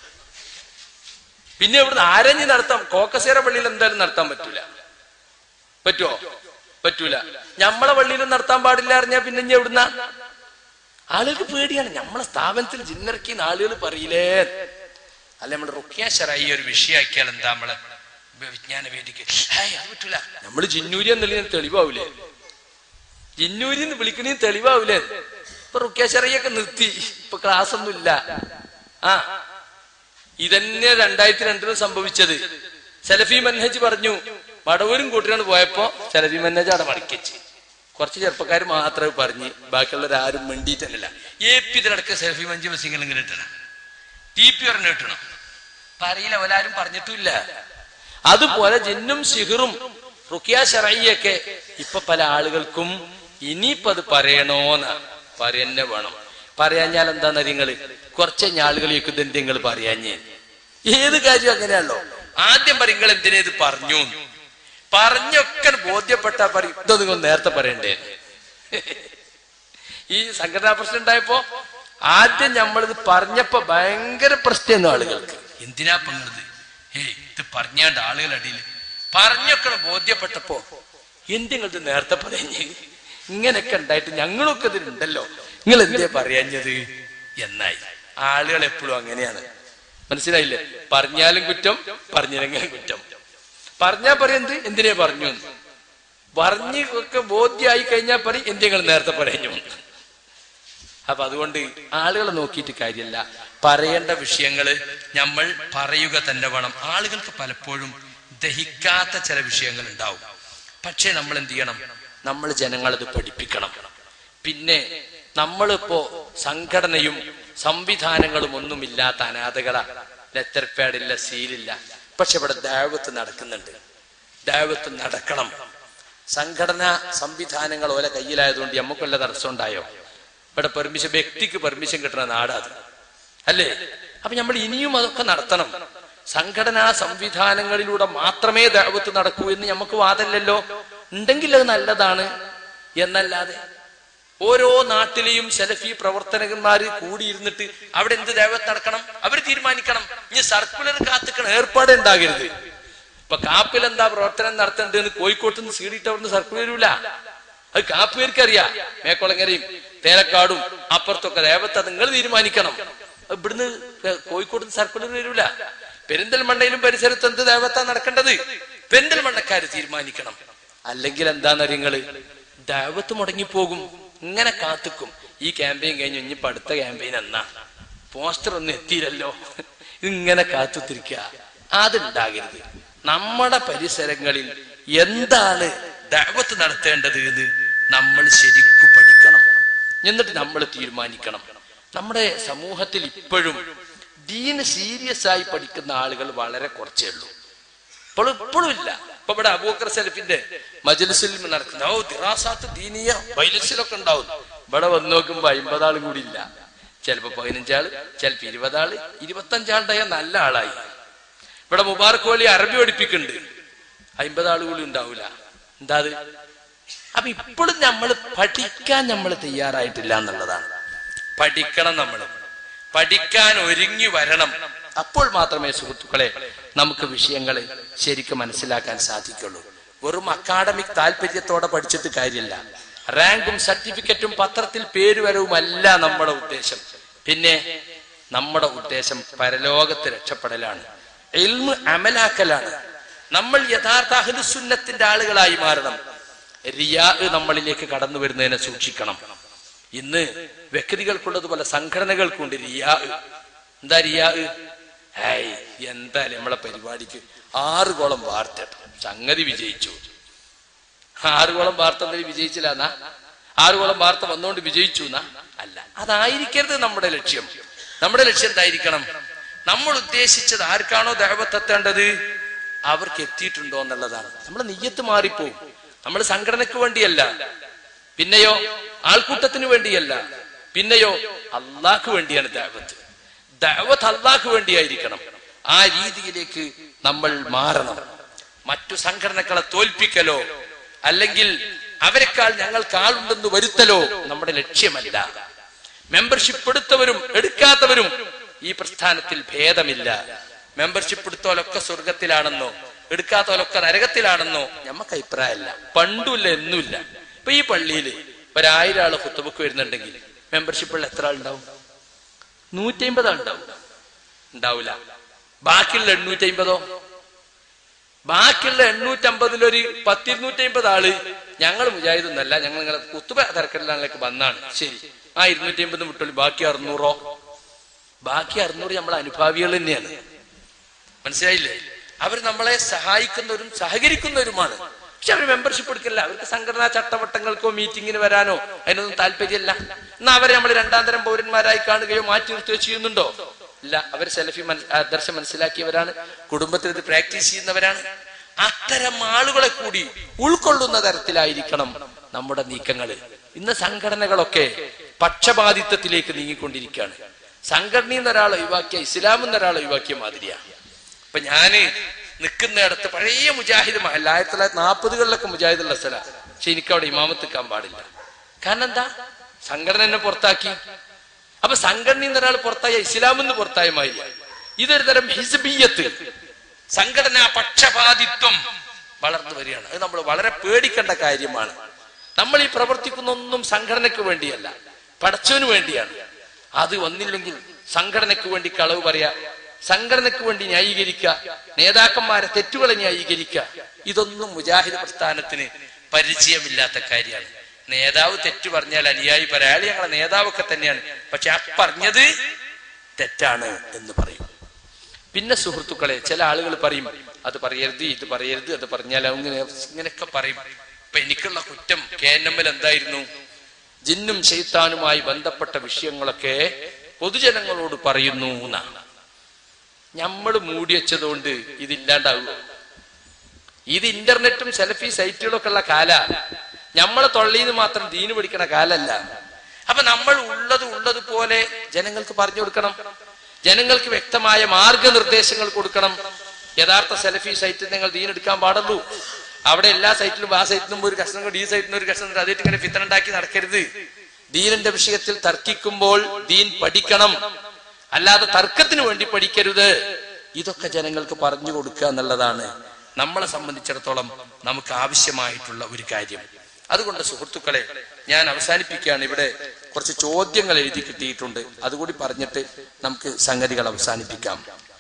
പിന്നെ ഇവിടുന്ന് ആരഞ്ഞ് നടത്താം കോക്കസേര പള്ളിയിൽ എന്തായാലും നടത്താൻ പറ്റൂല പറ്റുമോ പറ്റൂല ഞമ്മളെ പള്ളിയിലും നടത്താൻ പാടില്ല അറിഞ്ഞാ പിന്നെ ഇനി എവിടുന്ന ആളുകൾക്ക് പേടിയാണ് നമ്മളെ സ്ഥാപനത്തിൽ ജിന്നിറക്കിയ ആളുകൾ പറയില്ലേ അല്ല നമ്മുടെ റുക്കിയ ഷറായി ഒരു വിഷയാക്കിയാൽ എന്താ നമ്മളെ വിജ്ഞാന വേദിക്ക് ഹേയ് അത് പറ്റൂല നമ്മള് ജിന്നൂരി എന്നുള്ളതിന് തെളിവാവൂലേ ജിന്നൂരി എന്ന് വിളിക്കണേ തെളിവാവൂലേ ഇപ്പൊ റുക്കിയ ഷറയൊക്കെ നിർത്തി ഇപ്പൊ ക്ലാസ് ഒന്നും ഇല്ല ആ ഇതന്നെ രണ്ടായിരത്തി രണ്ടിലും സംഭവിച്ചത് സലഫി മൻഹജ് പറഞ്ഞു മടവൂരും കൂട്ടിനാണ് പോയപ്പോ സലഫി മൻഹജ് അവിടെ മടക്കിച്ച് കുറച്ച് ചെറുപ്പക്കാർ മാത്രമേ പറഞ്ഞ് ബാക്കിയുള്ളവരാരും മിണ്ടിയിട്ടല്ല എ പി ഇതിലടക്കം സലഫി മഞ്ച് ബസ്സിങ്ങൾ ഇങ്ങനെ ഇട്ടണം ടി പി പറഞ്ഞു കിട്ടണം പറയില്ല അവരാരും പറഞ്ഞിട്ടില്ല അതുപോലെ ജിന്നും സിഹിറും റുക്കിയ ഷറയ്യൊക്കെ ഇപ്പൊ പല ആളുകൾക്കും ഇനിയിപ്പോ അത് പറയണോന്ന് പറയന്നെ വേണം പറയാഞ്ഞാൽ എന്താന്ന് നിങ്ങള് കുറച്ച് ആളുകൾ ചോദിക്കുന്നത് എന്ത് നിങ്ങൾ പറയാഞ്ഞേ ഏത് കാര്യം അങ്ങനെയാണല്ലോ ആദ്യം പറയും നിങ്ങൾ എന്തിനാ ഇത് പറഞ്ഞു പറഞ്ഞൊക്കെ ബോധ്യപ്പെട്ടാ പറയും ഇതോ നിങ്ങൾ നേരത്തെ പറയണ്ടേ ഈ സംഘടനാ പ്രശ്നം ഉണ്ടായപ്പോ ആദ്യം നമ്മളിത് പറഞ്ഞപ്പോ ഭയങ്കര പ്രശ്നമായിരുന്നു ആളുകൾക്ക് എന്തിനാ പങ്കത് ഏയ് ഇത് പറഞ്ഞാണ്ട് ആളുകൾ അടിയിൽ പറഞ്ഞൊക്കെ ബോധ്യപ്പെട്ടപ്പോ എന്തിങ്ങളിത് നേരത്തെ പറഞ്ഞ് ഇങ്ങനെയൊക്കെ ഉണ്ടായിട്ട് ഞങ്ങളൊക്കെ ഇതിലുണ്ടല്ലോ നിങ്ങൾ എന്തേ പറയാഞ്ഞത് എന്നായി ആളുകൾ എപ്പോഴും അങ്ങനെയാണ് മനസ്സിലായില്ലേ പറഞ്ഞാലും കുറ്റം പറഞ്ഞില്ലെങ്കിലും കുറ്റം പറഞ്ഞാ പറയുന്നത് എന്തിനെ പറഞ്ഞു എന്ന്. പറഞ്ഞ് ഒക്കെ ബോധ്യമായി കഴിഞ്ഞാൽ പറയും എന്തെങ്ങൾ നേരത്തെ പറഞ്ഞു അപ്പൊ അതുകൊണ്ട് ആളുകളെ നോക്കിയിട്ട് കാര്യമല്ല പറയേണ്ട വിഷയങ്ങള് നമ്മൾ പറയുക തന്നെ വേണം ആളുകൾക്ക് പലപ്പോഴും ദഹിക്കാത്ത ചില വിഷയങ്ങൾ ഉണ്ടാവും പക്ഷേ നമ്മൾ എന്ത് ചെയ്യണം നമ്മൾ ജനങ്ങളത് പഠിപ്പിക്കണം പിന്നെ നമ്മളിപ്പോ സംഘടനയും സംവിധാനങ്ങളും ഒന്നുമില്ലാത്ത അനാഥകളാ ലെറ്റർ പാഡില്ല സീലില്ല പക്ഷെ ഇവിടെ ദൈവത്ത് നടക്കുന്നുണ്ട് ദൈവത്ത് നടക്കണം സംഘടനാ സംവിധാനങ്ങൾ ഓലെ കയ്യിലായതുകൊണ്ട് നമുക്ക് വല്ല തടസ്സം ഉണ്ടായോ ഇവിടെ പെർമിഷൻ വ്യക്തിക്ക് പെർമിഷൻ കിട്ടുന്ന നാടാത് അല്ലേ അപ്പൊ നമ്മൾ ഇനിയും അതൊക്കെ നടത്തണം സംഘടനാ സംവിധാനങ്ങളിലൂടെ മാത്രമേ ദൈവത്ത് നടക്കൂ എന്ന് നമുക്ക് വാദമില്ലല്ലോ ഉണ്ടെങ്കിൽ അത് നല്ലതാണ് എന്നല്ലാതെ ഓരോ നാട്ടിലെയും സെലഫി പ്രവർത്തകന്മാര് കൂടിയിരുന്നിട്ട് അവിടെ എന്ത് ദൈവത്ത് നടക്കണം അവർ തീരുമാനിക്കണം ഇനി സർക്കുലർ കാത്തിക്കണം ഏർപ്പാട് ഉണ്ടാകരുത് ഇപ്പൊ കാപ്പിൽ എന്താ പ്രവർത്തനം നടത്തേണ്ടതെന്ന് കോഴിക്കോട്ട് നിന്ന് സീഡിട്ട് അവിടുന്ന് സർക്കുലർ വരൂല അത് കാപ്പുകാർക്ക് അറിയാം മേക്കുളങ്ങരയും തേലക്കാടും അപ്പുറത്തൊക്കെ ദേവത്തെ നിങ്ങൾ തീരുമാനിക്കണം അത് ഇവിടുന്ന് കോഴിക്കോട്ട് നിന്ന് സർക്കുലർ വരൂല പെരിന്തൽമണ്ണയിലും പരിസരത്ത് എന്ത് ദേവത്താ നടക്കേണ്ടത് പെരിന്തൽമണ്ണക്കാര് തീരുമാനിക്കണം അല്ലെങ്കിൽ എന്താന്ന് നിങ്ങള് ദൈവത്ത് മുടങ്ങിപ്പോകും ഇങ്ങനെ കാത്തുക്കും ഈ ക്യാമ്പയിൻ കഴിഞ്ഞു ഇനിയിപ്പോ അടുത്ത ക്യാമ്പയിൻ എന്നാ പോസ്റ്റർ ഒന്നും എത്തിയില്ലല്ലോ ഇങ്ങനെ കാത്തുത്തിരിക്കുക അതുണ്ടാകരുത് നമ്മുടെ പരിസരങ്ങളിൽ എന്താണ് ദൈവത്ത് നടത്തേണ്ടത് എന്ന് നമ്മൾ ശരിക്കു പഠിക്കണം എന്നിട്ട് നമ്മൾ തീരുമാനിക്കണം നമ്മുടെ സമൂഹത്തിൽ ഇപ്പോഴും ദീന് സീരിയസ് ആയി പഠിക്കുന്ന ആളുകൾ വളരെ കുറച്ചേ ഉള്ളൂ ഇപ്പോഴും ഇപ്പോഴും ഇല്ല ഇപ്പൊ ഇവിടെ അബൂക്കർ സലഫിന്റെ മജലിസിൽ നടക്കുന്ന ഓ ദിറാസാത്ത് ദീനിയ വൈലസിലൊക്കെ ഉണ്ടാവും ഇവിടെ വന്ന് നോക്കുമ്പോ അമ്പതാൾ കൂടി ഇല്ല ചിലപ്പോ പതിനഞ്ചാള് ചിലപ്പോ ഇരുപതാള് ഇരുപത്തഞ്ചാളുടെ നല്ല ആളായി ഇവിടെ മുബാർക്ക് വലിയ അറബി പഠിപ്പിക്കുന്നുണ്ട് അമ്പതാൾ കൂടി ഉണ്ടാവൂല എന്താ അത് അപ്പൊ ഇപ്പോഴും നമ്മൾ പഠിക്കാൻ നമ്മൾ തയ്യാറായിട്ടില്ല എന്നുള്ളതാണ് പഠിക്കണം നമ്മൾ പഠിക്കാൻ ഒരുങ്ങി വരണം അപ്പോൾ മാത്രമേ സുഹൃത്തുക്കളെ നമുക്ക് വിഷയങ്ങളെ ശരിക്കും മനസ്സിലാക്കാൻ സാധിക്കുള്ളൂ വെറും അക്കാഡമിക് താല്പര്യത്തോടെ പഠിച്ചിട്ട് കാര്യമില്ല റാങ്കും സർട്ടിഫിക്കറ്റും പത്രത്തിൽ പേരുവരവുമല്ല നമ്മുടെ ഉദ്ദേശം പിന്നെ നമ്മുടെ ഉദ്ദേശം പരലോകത്ത് രക്ഷപ്പെടലാണ് ഇൽമ് അമലാക്കലാണ് നമ്മൾ യഥാർത്ഥ അഹ്ലുസുന്നത്തിന്റെ ആളുകളായി മാറണം റിയാ നമ്മളിലേക്ക് കടന്നു വരുന്നതിനെ സൂക്ഷിക്കണം ഇന്ന് വ്യക്തികൾക്കുള്ളതുപോലെ സംഘടനകൾക്കുണ്ട് റിയാ എന്താ റിയാ ഹായ് എന്തായാലും നമ്മളെ പരിപാടിക്ക് ആറ് കോളം വാർത്ത സംഗതി വിജയിച്ചു ആറ് കോളം വാർത്ത എന്തെങ്കിലും വിജയിച്ചില്ല എന്നാ ആറ് കോളം വാർത്ത വന്നുകൊണ്ട് വിജയിച്ചു എന്നാ അല്ല അതായിരിക്കരുത് നമ്മുടെ ലക്ഷ്യം നമ്മുടെ ലക്ഷ്യം എന്തായിരിക്കണം നമ്മൾ ഉദ്ദേശിച്ചത് ആർക്കാണോ ദൈവത്തെത്തേണ്ടത് അവർക്ക് എത്തിയിട്ടുണ്ടോ എന്നുള്ളതാണ് നമ്മുടെ നെയ്യത്ത് മാറിപ്പോവും നമ്മൾ സംഘടനയ്ക്ക് വേണ്ടിയല്ല പിന്നെയോ ആൾക്കൂട്ടത്തിന് വേണ്ടിയല്ല പിന്നെയോ അള്ളാഹ്ക്ക് വേണ്ടിയാണ് ദൈവത്ത് ദൈവത്ത് അള്ളാഹ്ക്ക് വേണ്ടിയായിരിക്കണം ആ രീതിയിലേക്ക് നമ്മൾ മാറണം മറ്റു സംഘടനകളെ തോൽപ്പിക്കലോ അല്ലെങ്കിൽ അവരെക്കാൾ ഞങ്ങൾക്ക് ആളുണ്ടെന്ന് വരുത്തലോ നമ്മുടെ ലക്ഷ്യമല്ല മെമ്പർഷിപ്പ് എടുത്തവരും എടുക്കാത്തവരും ഈ പ്രസ്ഥാനത്തിൽ ഭേദമില്ല മെമ്പർഷിപ്പ് എടുത്തോലൊക്കെ സ്വർഗത്തിലാണെന്നോ എടുക്കാത്തവരൊക്കെ നരകത്തിലാണെന്നോ ഞമ്മക്ക് അഭിപ്രായമല്ല പണ്ടുമില്ല എന്നുമില്ല ഇപ്പൊ ഈ പള്ളിയിൽ ഒരായിരം ആള് കുത്തുബുക്ക് വരുന്നുണ്ടെങ്കിൽ മെമ്പർഷിപ്പുള്ള എത്ര ആളുണ്ടാവും നൂറ്റി അമ്പത് ആളുണ്ടാവും ഉണ്ടാവില്ല ബാക്കിയുള്ള എണ്ണൂറ്റി അമ്പതോ ബാക്കിയുള്ള എണ്ണൂറ്റമ്പതിൽ ഒരു പത്തിരുന്നൂറ്റി അമ്പത് ആള് ഞങ്ങൾ മുജാഹിദൊന്നല്ല ഞങ്ങൾ നിങ്ങളെ കുത്തുബ തിരക്കലിലേക്ക് വന്നാണ് ശരി ആ ഇരുന്നൂറ്റി അമ്പത് വിട്ടോളി ബാക്കി അറുന്നൂറോ ബാക്കി അറുന്നൂറ് നമ്മളെ അനുഭാവികൾ തന്നെയാണ് മനസ്സിലായില്ലേ അവർ നമ്മളെ സഹായിക്കുന്നവരും സഹകരിക്കുന്നവരുമാണ് പക്ഷെ അവർ മെമ്പർഷിപ്പ് എടുക്കില്ല അവർക്ക് സംഘടനാ ചട്ടവട്ടങ്ങൾക്കോ മീറ്റിങ്ങിന് വരാനോ അതിനൊന്നും താല്പര്യമില്ല എന്നാ അവരെ നമ്മൾ രണ്ടാം തരം പൗരന്മാരായി കാണുകയോ മാറ്റി നിർത്തുകയോ ചെയ്യുന്നുണ്ടോ ഇല്ല അവർ സെൽഫി ആദർശം മനസ്സിലാക്കിയവരാണ് കുടുംബത്തിൽ ഇത് പ്രാക്ടീസ് ചെയ്യുന്നവരാണ് അത്തരം ആളുകളെ കൂടി ഉൾക്കൊള്ളുന്ന തരത്തിലായിരിക്കണം നമ്മുടെ നീക്കങ്ങൾ ഇന്ന് സംഘടനകളൊക്കെ പക്ഷപാതിത്വത്തിലേക്ക് നീങ്ങിക്കൊണ്ടിരിക്കുകയാണ് സംഘടനയിൽ നിന്ന് ഒരാളെ ഒഴിവാക്കിയ ഇസ്ലാമിൽ നിന്ന് ഒരാളെ ഒഴിവാക്കിയ മാതിരിയാണ് ഇപ്പൊ ഞാന് നിൽക്കുന്നിടത്ത് പഴയ മുജാഹിദ് മഹല്ല ആയിരത്തി തൊള്ളായിരത്തി നാൽപ്പതുകളിലൊക്കെ മുജാഹിദുള്ള സ്ഥല പക്ഷെ എനിക്ക് അവിടെ ഇമാമത്ത് നിൽക്കാൻ പാടില്ല കാരണം എന്താ സംഘടന എന്നെ പുറത്താക്കി അപ്പൊ സംഘടനയിൽ നിന്ന് ഒരാൾ പുറത്തായ ഇസ്ലാമിൽ നിന്ന് പുറത്തായ മാതിരി ഇതൊരു തരം ഹിസ്ബിയത്ത് സംഘടനാ പക്ഷപാതിത്വം വളർന്നു വരികയാണ് അത് നമ്മൾ വളരെ പേടിക്കേണ്ട കാര്യമാണ് നമ്മൾ ഈ പ്രവർത്തിക്കുന്ന ഒന്നും സംഘടനയ്ക്ക് വേണ്ടിയല്ല പടച്ചവന് വേണ്ടിയാണ് അത് വന്നില്ലെങ്കിൽ സംഘടനയ്ക്ക് വേണ്ടി കളവ് പറയാ സംഘടനയ്ക്ക് വേണ്ടി ന്യായീകരിക്കുക നേതാക്കന്മാരെ തെറ്റുകളെ ന്യായീകരിക്കുക ഇതൊന്നും മുജാഹിദ് പ്രസ്ഥാനത്തിന് പരിചയമില്ലാത്ത കാര്യമാണ് നേതാവ് തെറ്റു പറഞ്ഞാൽ അനുയായി പറയാം അയാൾ ഞങ്ങളെ നേതാവൊക്കെ തന്നെയാണ് പക്ഷെ ആ പറഞ്ഞത് തെറ്റാണ് എന്ന് പറയും പിന്നെ സുഹൃത്തുക്കളെ ചില ആളുകൾ പറയും അത് പറയരുത് ഇത് പറയരുത് അത് പറഞ്ഞാൽ അങ്ങനെ ഇങ്ങനെയൊക്കെ പറയും ഇപ്പൊ എനിക്കുള്ള കുറ്റം കെ എൻ എമ്മിൽ എന്തായിരുന്നു ജിന്നും ഷെയ്ത്താനുമായി ബന്ധപ്പെട്ട വിഷയങ്ങളൊക്കെ പൊതുജനങ്ങളോട് പറയുന്നു എന്നാണ് നമ്മൾ മൂടി വെച്ചതുകൊണ്ട് ഇതില്ലാണ്ടാവുമോ ഇത് ഇന്റർനെറ്റും സെൽഫി സൈറ്റുകളൊക്കെ ഉള്ള കാല നമ്മളെ തൊള്ളിന്ന് മാത്രം ദീന് പിടിക്കണ കാലല്ല അപ്പൊ നമ്മൾ ഉള്ളത് ഉള്ളത് പോലെ ജനങ്ങൾക്ക് പറഞ്ഞു കൊടുക്കണം ജനങ്ങൾക്ക് വ്യക്തമായ മാർഗനിർദ്ദേശങ്ങൾ കൊടുക്കണം യഥാർത്ഥ സെൽഫി സൈറ്റിൽ നിങ്ങൾ ദീൻ എടുക്കാൻ പാടുള്ളൂ അവിടെ എല്ലാ സൈറ്റിലും ആ സൈറ്റിലും ഒരു കഷ്ണം കൊണ്ട് ഈ സൈറ്റിനും ഒരു കഷ്ണം കൊണ്ട് അതേറ്റ് ഇങ്ങനെ ഫിത്തനുണ്ടാക്കി നടക്കരുത് ദീനിന്റെ വിഷയത്തിൽ തർക്കിക്കുമ്പോൾ ദീൻ പഠിക്കണം അല്ലാതെ തർക്കത്തിന് വേണ്ടി പഠിക്കരുത് ഇതൊക്കെ ജനങ്ങൾക്ക് പറഞ്ഞു കൊടുക്കുക എന്നുള്ളതാണ് നമ്മളെ സംബന്ധിച്ചിടത്തോളം നമുക്ക് ആവശ്യമായിട്ടുള്ള ഒരു കാര്യം അതുകൊണ്ട് സുഹൃത്തുക്കളെ ഞാൻ അവസാനിപ്പിക്കുകയാണ് ഇവിടെ കുറച്ച് ചോദ്യങ്ങൾ എഴുതി കിട്ടിയിട്ടുണ്ട് അതുകൂടി പറഞ്ഞിട്ട് നമുക്ക് സംഗതികൾ അവസാനിപ്പിക്കാം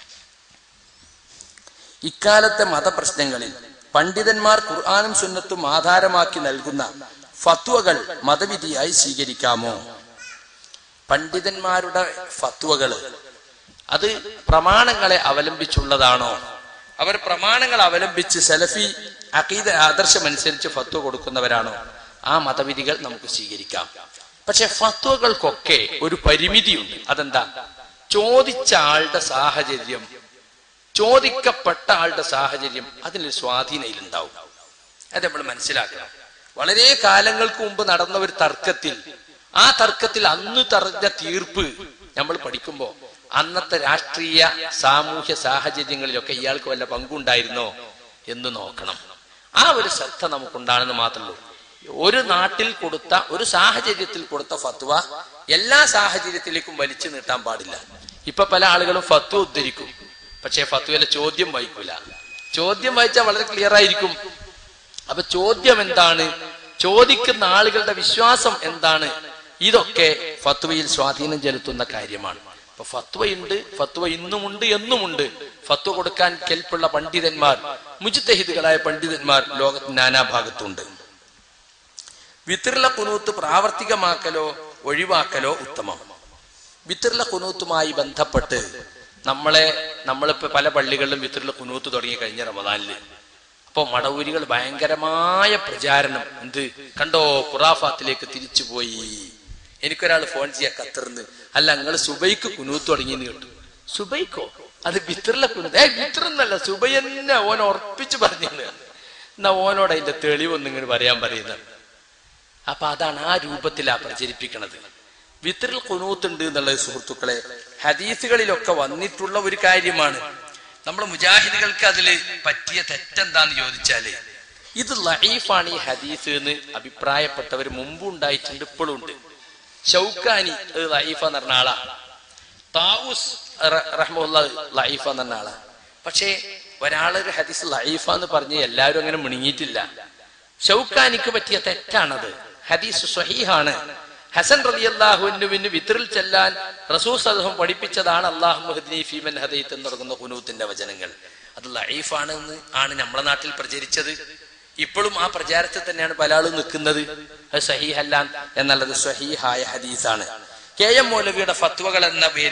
ഇക്കാലത്തെ മതപ്രശ്നങ്ങളിൽ പണ്ഡിതന്മാർ ഖുർആാനും സുന്നത്തും ആധാരമാക്കി നൽകുന്ന ഫത്വകൾ മതവിധിയായി സ്വീകരിക്കാമോ പണ്ഡിതന്മാരുടെ ഫത്വകള് അത് പ്രമാണങ്ങളെ അവലംബിച്ചുള്ളതാണോ അവർ പ്രമാണങ്ങൾ അവലംബിച്ച് സലഫി അഖീദ ആദർശമനുസരിച്ച് ഫത്വ കൊടുക്കുന്നവരാണോ ആ മതവിധികൾ നമുക്ക് സ്വീകരിക്കാം പക്ഷെ ഫത്വകൾക്കൊക്കെ ഒരു പരിമിതിയുണ്ട് അതെന്താ ചോദിച്ച ആളുടെ സാഹചര്യം ചോദിക്കപ്പെട്ട ആളുടെ സാഹചര്യം അതിനൊരു സ്വാധീനം ഉണ്ടാവും അത് നമ്മൾ മനസ്സിലാക്കണം വളരെ കാലങ്ങൾക്ക് മുമ്പ് നടന്ന ഒരു തർക്കത്തിൽ ആ തർക്കത്തിൽ അന്ന് തറഞ്ഞ തീർപ്പ് നമ്മൾ പഠിക്കുമ്പോ അന്നത്തെ രാഷ്ട്രീയ സാമൂഹ്യ സാഹചര്യങ്ങളിലൊക്കെ ഇയാൾക്ക് വല്ല പങ്കുണ്ടായിരുന്നോ എന്ന് നോക്കണം ആ ഒരു ശ്രദ്ധ നമുക്കുണ്ടാണെന്ന് മാത്രമേ ഒരു നാട്ടിൽ കൊടുത്ത ഒരു സാഹചര്യത്തിൽ കൊടുത്ത ഫത്വ എല്ലാ സാഹചര്യത്തിലേക്കും വലിച്ചു നീട്ടാൻ പാടില്ല ഇപ്പൊ പല ആളുകളും ഫത്വ ഉദ്ധരിക്കും പക്ഷേ ഫത്വയിലെ ചോദ്യം വായിക്കൂല ചോദ്യം വായിച്ചാൽ വളരെ ക്ലിയർ ആയിരിക്കും അപ്പൊ ചോദ്യം എന്താണ് ചോദിക്കുന്ന ആളുകളുടെ വിശ്വാസം എന്താണ് ഇതൊക്കെ ഫത്വയിൽ സ്വാധീനം ചെലുത്തുന്ന കാര്യമാണ് അപ്പൊ ഫത്വയുണ്ട് ഫത്വ ഇന്നുമുണ്ട് എന്നുമുണ്ട് ഫത്വ കൊടുക്കാൻ കെൽപ്പുള്ള പണ്ഡിതന്മാർ മുജിത്തഹിദുകളായ പണ്ഡിതന്മാർ ലോകത്തിന് നാനാഭാഗത്തുണ്ട് വിത്തിർല കുനൂത്ത് പ്രാവർത്തികമാക്കലോ ഒഴിവാക്കലോ ഉത്തമം വിത്തിർല കുനൂത്തുമായി ബന്ധപ്പെട്ട് നമ്മളെ നമ്മളിപ്പോ പല പള്ളികളിലും വിത്തിർല കുനൂത്ത് തുടങ്ങി കഴിഞ്ഞ റമദാനില് അപ്പൊ മടവൂരികൾ ഭയങ്കരമായ പ്രചാരണം എന്ത് കണ്ടോ ഖുറാഫാത്തിലേക്ക് തിരിച്ചുപോയി എനിക്കൊരാൾ ഫോൺ ചെയ്യാ ഖത്തറിന്ന് അല്ല നിങ്ങൾ സുബൈക്ക് കുനൂത്ത് തുടങ്ങിയെന്ന് കേട്ടു സുബൈക്കോ അത് വിത്തറിലെ കുനൂത്ത് ഏ വിത്തറെന്നല്ല സുബൈ തന്നെ ഓൻ ഉറപ്പിച്ചു പറഞ്ഞെന്ന് എന്നാ ഓനോട് അതിന്റെ തെളിവൊന്നും ഇങ്ങനെ പറയാൻ പറയുന്നത് അപ്പൊ അതാണ് ആ രൂപത്തിലാ പ്രചരിപ്പിക്കണത് വിത്തറിൽ കുനൂത്തുണ്ട് എന്നുള്ളത് സുഹൃത്തുക്കളെ ഹദീസുകളിലൊക്കെ വന്നിട്ടുള്ള ഒരു കാര്യമാണ് നമ്മുടെ മുജാഹിദുകൾക്ക് അതിൽ പറ്റിയ തെറ്റെന്താന്ന് ചോദിച്ചാല് ഇത് ലൈഫാണ് ഈ ഹദീസ് എന്ന് അഭിപ്രായപ്പെട്ടവർ മുമ്പും ഉണ്ടായിട്ടുണ്ട് ഇപ്പോഴും ഉണ്ട് ഷൗക്കാനി അത് ലൈഫ എന്ന് പറഞ്ഞ ആളാ താവൂസ് റഹ്മുള്ള ലൈഫ എന്ന് പറഞ്ഞ ആളാ പക്ഷേ ഒരാളൊരു ഹദീസ് ലൈഫ എന്ന് പറഞ്ഞ് എല്ലാവരും അങ്ങനെ മുണങ്ങിയിട്ടില്ല ഷൗക്കാനിക്ക് പറ്റിയ തെറ്റാണത് ഹദീസ് സ്വഹീഹാണ് ഹസൻ റലി അള്ളാഹുവിന് വിത്രിൽ ചെല്ലാൻ റസൂൽ സദഹം പഠിപ്പിച്ചതാണ് അള്ളാഹു മുഹദ്നി ഫീമൻ ഹദീത്ത് എന്ന് തുടങ്ങുന്ന ഹുനൂത്തിന്റെ വചനങ്ങൾ അത് ലൈഫാണ് എന്ന് ആണ് നമ്മുടെ നാട്ടിൽ പ്രചരിച്ചത് ഇപ്പോഴും ആ പ്രചാരത്തിൽ തന്നെയാണ് പല ആളും നിൽക്കുന്നത് അത് സഹീഹല്ല എന്നുള്ളത് സ്വഹീഹായ ഹദീസാണ് കെ എം മൗലവിയുടെ ഫത്വകൾ എന്ന പേരിൽ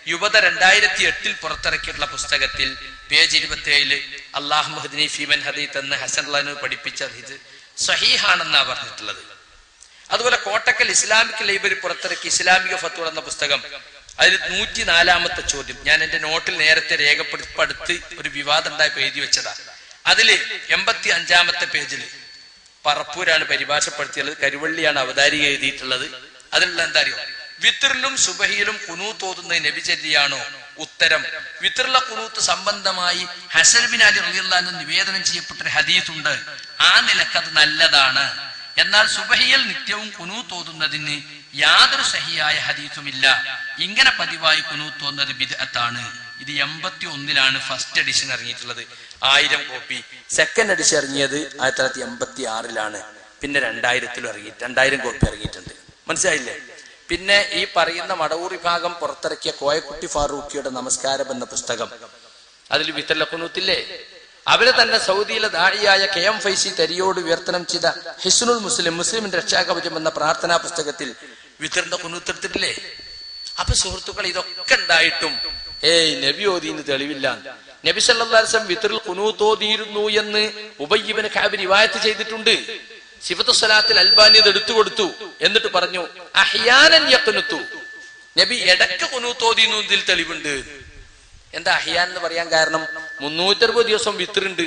യുവത രണ്ടായിരത്തി എട്ടിൽ പുറത്തിറക്കിയിട്ടുള്ള പുസ്തകത്തിൽ പേജ് ഇരുപത്തി ഏഴില് അള്ളാഹ് മുഹദിനി ഫീമൻ ഹദീത്ത് എന്ന് ഹസൻ അള്ളഹാനു പഠിപ്പിച്ച ഹദീസ് സഹീഹാണെന്നാ പറഞ്ഞിട്ടുള്ളത് അതുപോലെ കോട്ടക്കൽ ഇസ്ലാമിക് ലൈബ്രറി പുറത്തിറക്കി ഇസ്ലാമിക ഫത്തുവ എന്ന പുസ്തകം അതിൽ നൂറ്റി നാലാമത്തെ ചോദ്യം ഞാൻ എന്റെ നോട്ടിൽ നേരത്തെ രേഖപ്പെടുത്തി ഒരു വിവാദം ഉണ്ടായപ്പോ എഴുതി വെച്ചതാ അതില് എൺപത്തി അഞ്ചാമത്തെ പേജില് പറപ്പൂരാണ് പരിഭാഷപ്പെടുത്തിയുള്ളത് കരുവള്ളിയാണ് അവതാരിക എഴുതിയിട്ടുള്ളത് അതിലുള്ള എന്താ അറിയോ വിത്തറിലും സുബഹിയിലും കുനൂ തോതുന്നത് നബിചര്യയാണോ ഉത്തരം വിത്തറിലെ കുനൂത്ത് സംബന്ധമായി ഹസൻ ബിൻ അലി റളിയല്ലാഹു നിവേദനം ചെയ്യപ്പെട്ട ഒരു ഹദീസ് ഉണ്ട് ആ നിലക്കത് നല്ലതാണ് എന്നാൽ സുബഹിയിൽ നിത്യവും കുനൂ തോതുന്നതിന് യാതൊരു സഹിയായ ഹദീസുമില്ല ഇങ്ങനെ പതിവായി കുനൂ തോന്നുന്നത് ബിദ്അത്താണ് ഇത് എൺപത്തി ഒന്നിലാണ് ഫസ്റ്റ് എഡിഷൻ ഇറങ്ങിയിട്ടുള്ളത് ആയിരം കോപ്പി സെക്കൻഡ് എഡിഷൻ ഇറങ്ങിയത് ആയിരത്തി തൊള്ളായിരത്തി എൺപത്തി ആറിലാണ് പിന്നെ രണ്ടായിരത്തിലും ഇറങ്ങി രണ്ടായിരം കോപ്പി ഇറങ്ങിയിട്ടുണ്ട് മനസ്സിലായില്ലേ പിന്നെ ഈ പറയുന്ന മടവൂർ വിഭാഗം പുറത്തിറക്കിയ കോയക്കുട്ടി ഫാറൂഖിയുടെ നമസ്കാരം എന്ന പുസ്തകം അതിൽ വിത്തലക്കുനൂത്തില്ലേ അവര് തന്നെ സൗദിയിലെ ദാഴിയായ കെ എം ഫൈസി തരിയോട് വിവർത്തനം ചെയ്ത ഹിസ്നുൽ മുസ്ലിം മുസ്ലിമിന്റെ രക്ഷാകവചം എന്ന പ്രാർത്ഥനാ പുസ്തകത്തിൽ വിത്തറിന്റെ കുനൂത്തെടുത്തിട്ടില്ലേ അപ്പൊ സുഹൃത്തുക്കൾ ഇതൊക്കെ ഉണ്ടായിട്ടും ഏയ് നബി ഓതിന് തെളിവില്ല നബി സല്ലാസം വിത്തറിൽ കുനൂത്തോതിയിരുന്നു എന്ന് ഉബയ്യബിന് ഖാബി റിവായത്ത് ചെയ്തിട്ടുണ്ട് സിഫത്തു സ്വലാത്തിൽ അൽബാനി ഇത് എടുത്തു കൊടുത്തു എന്നിട്ട് പറഞ്ഞു അഹിയാനൻ യക്കുനുത്തു നബി ഇടക്ക് കുനൂത്തോതിന്നു ഇതിൽ തെളിവുണ്ട് എന്താ അഹിയാൻ എന്ന് പറയാൻ കാരണം മുന്നൂറ്ററുപത് ദിവസം വിത്തറുണ്ട്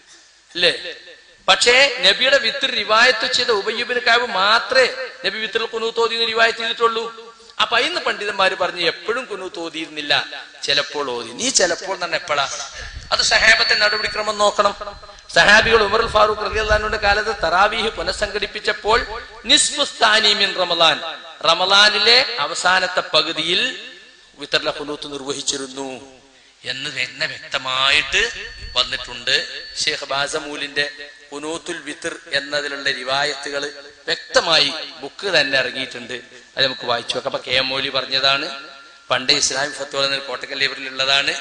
അല്ലേ പക്ഷേ നബിയുടെ വിത്ത് റിവായത്ത് ചെയ്ത ഉബയ്യബിന് കാവ് മാത്രമേ നബി വിത്തിൽ കുനു തോതിന്ന് റിവായത്ത് ചെയ്തിട്ടുള്ളൂ അപ്പൊ ഇന്ന് പണ്ഡിതന്മാര് പറഞ്ഞു എപ്പോഴും കുനു തോതിയിരുന്നില്ല ചിലപ്പോൾ ഓതി നീ ചിലപ്പോൾ തന്നെ എപ്പോഴാ അത് സഹാബത്തെ നടപടിക്രമം നോക്കണം സഹാബികൾ ഉമർ ഫാറൂഖ് റലിയുടെ കാലത്ത് തറാവീഹ് പുനഃസംഘടിപ്പിച്ചപ്പോൾ നിസ്മുസ്താനി മിൻ റമലാൻ റമലാനിലെ അവസാനത്തെ പകുതിയിൽ വിത്തറിലെ കുനൂത്ത് നിർവഹിച്ചിരുന്നു എന്ന് തന്നെ വ്യക്തമായിട്ട് വന്നിട്ടുണ്ട് ഷെയ്ഖ് ബാസമൂലിന്റെ കുനൂത്തുൽ വിത്തർ എന്നതിലുള്ള റിവായത്തുകൾ വ്യക്തമായി ബുക്ക് തന്നെ ഇറങ്ങിയിട്ടുണ്ട് അത് നമുക്ക് വായിച്ചു നോക്കാം അപ്പൊ കെ എം മൗലി പറഞ്ഞതാണ് പണ്ട് ഇസ്ലാമിക് ഫത്വ എന്ന കോട്ടക്കൽ ലൈബ്രറിയിൽ ഉള്ളതാണ്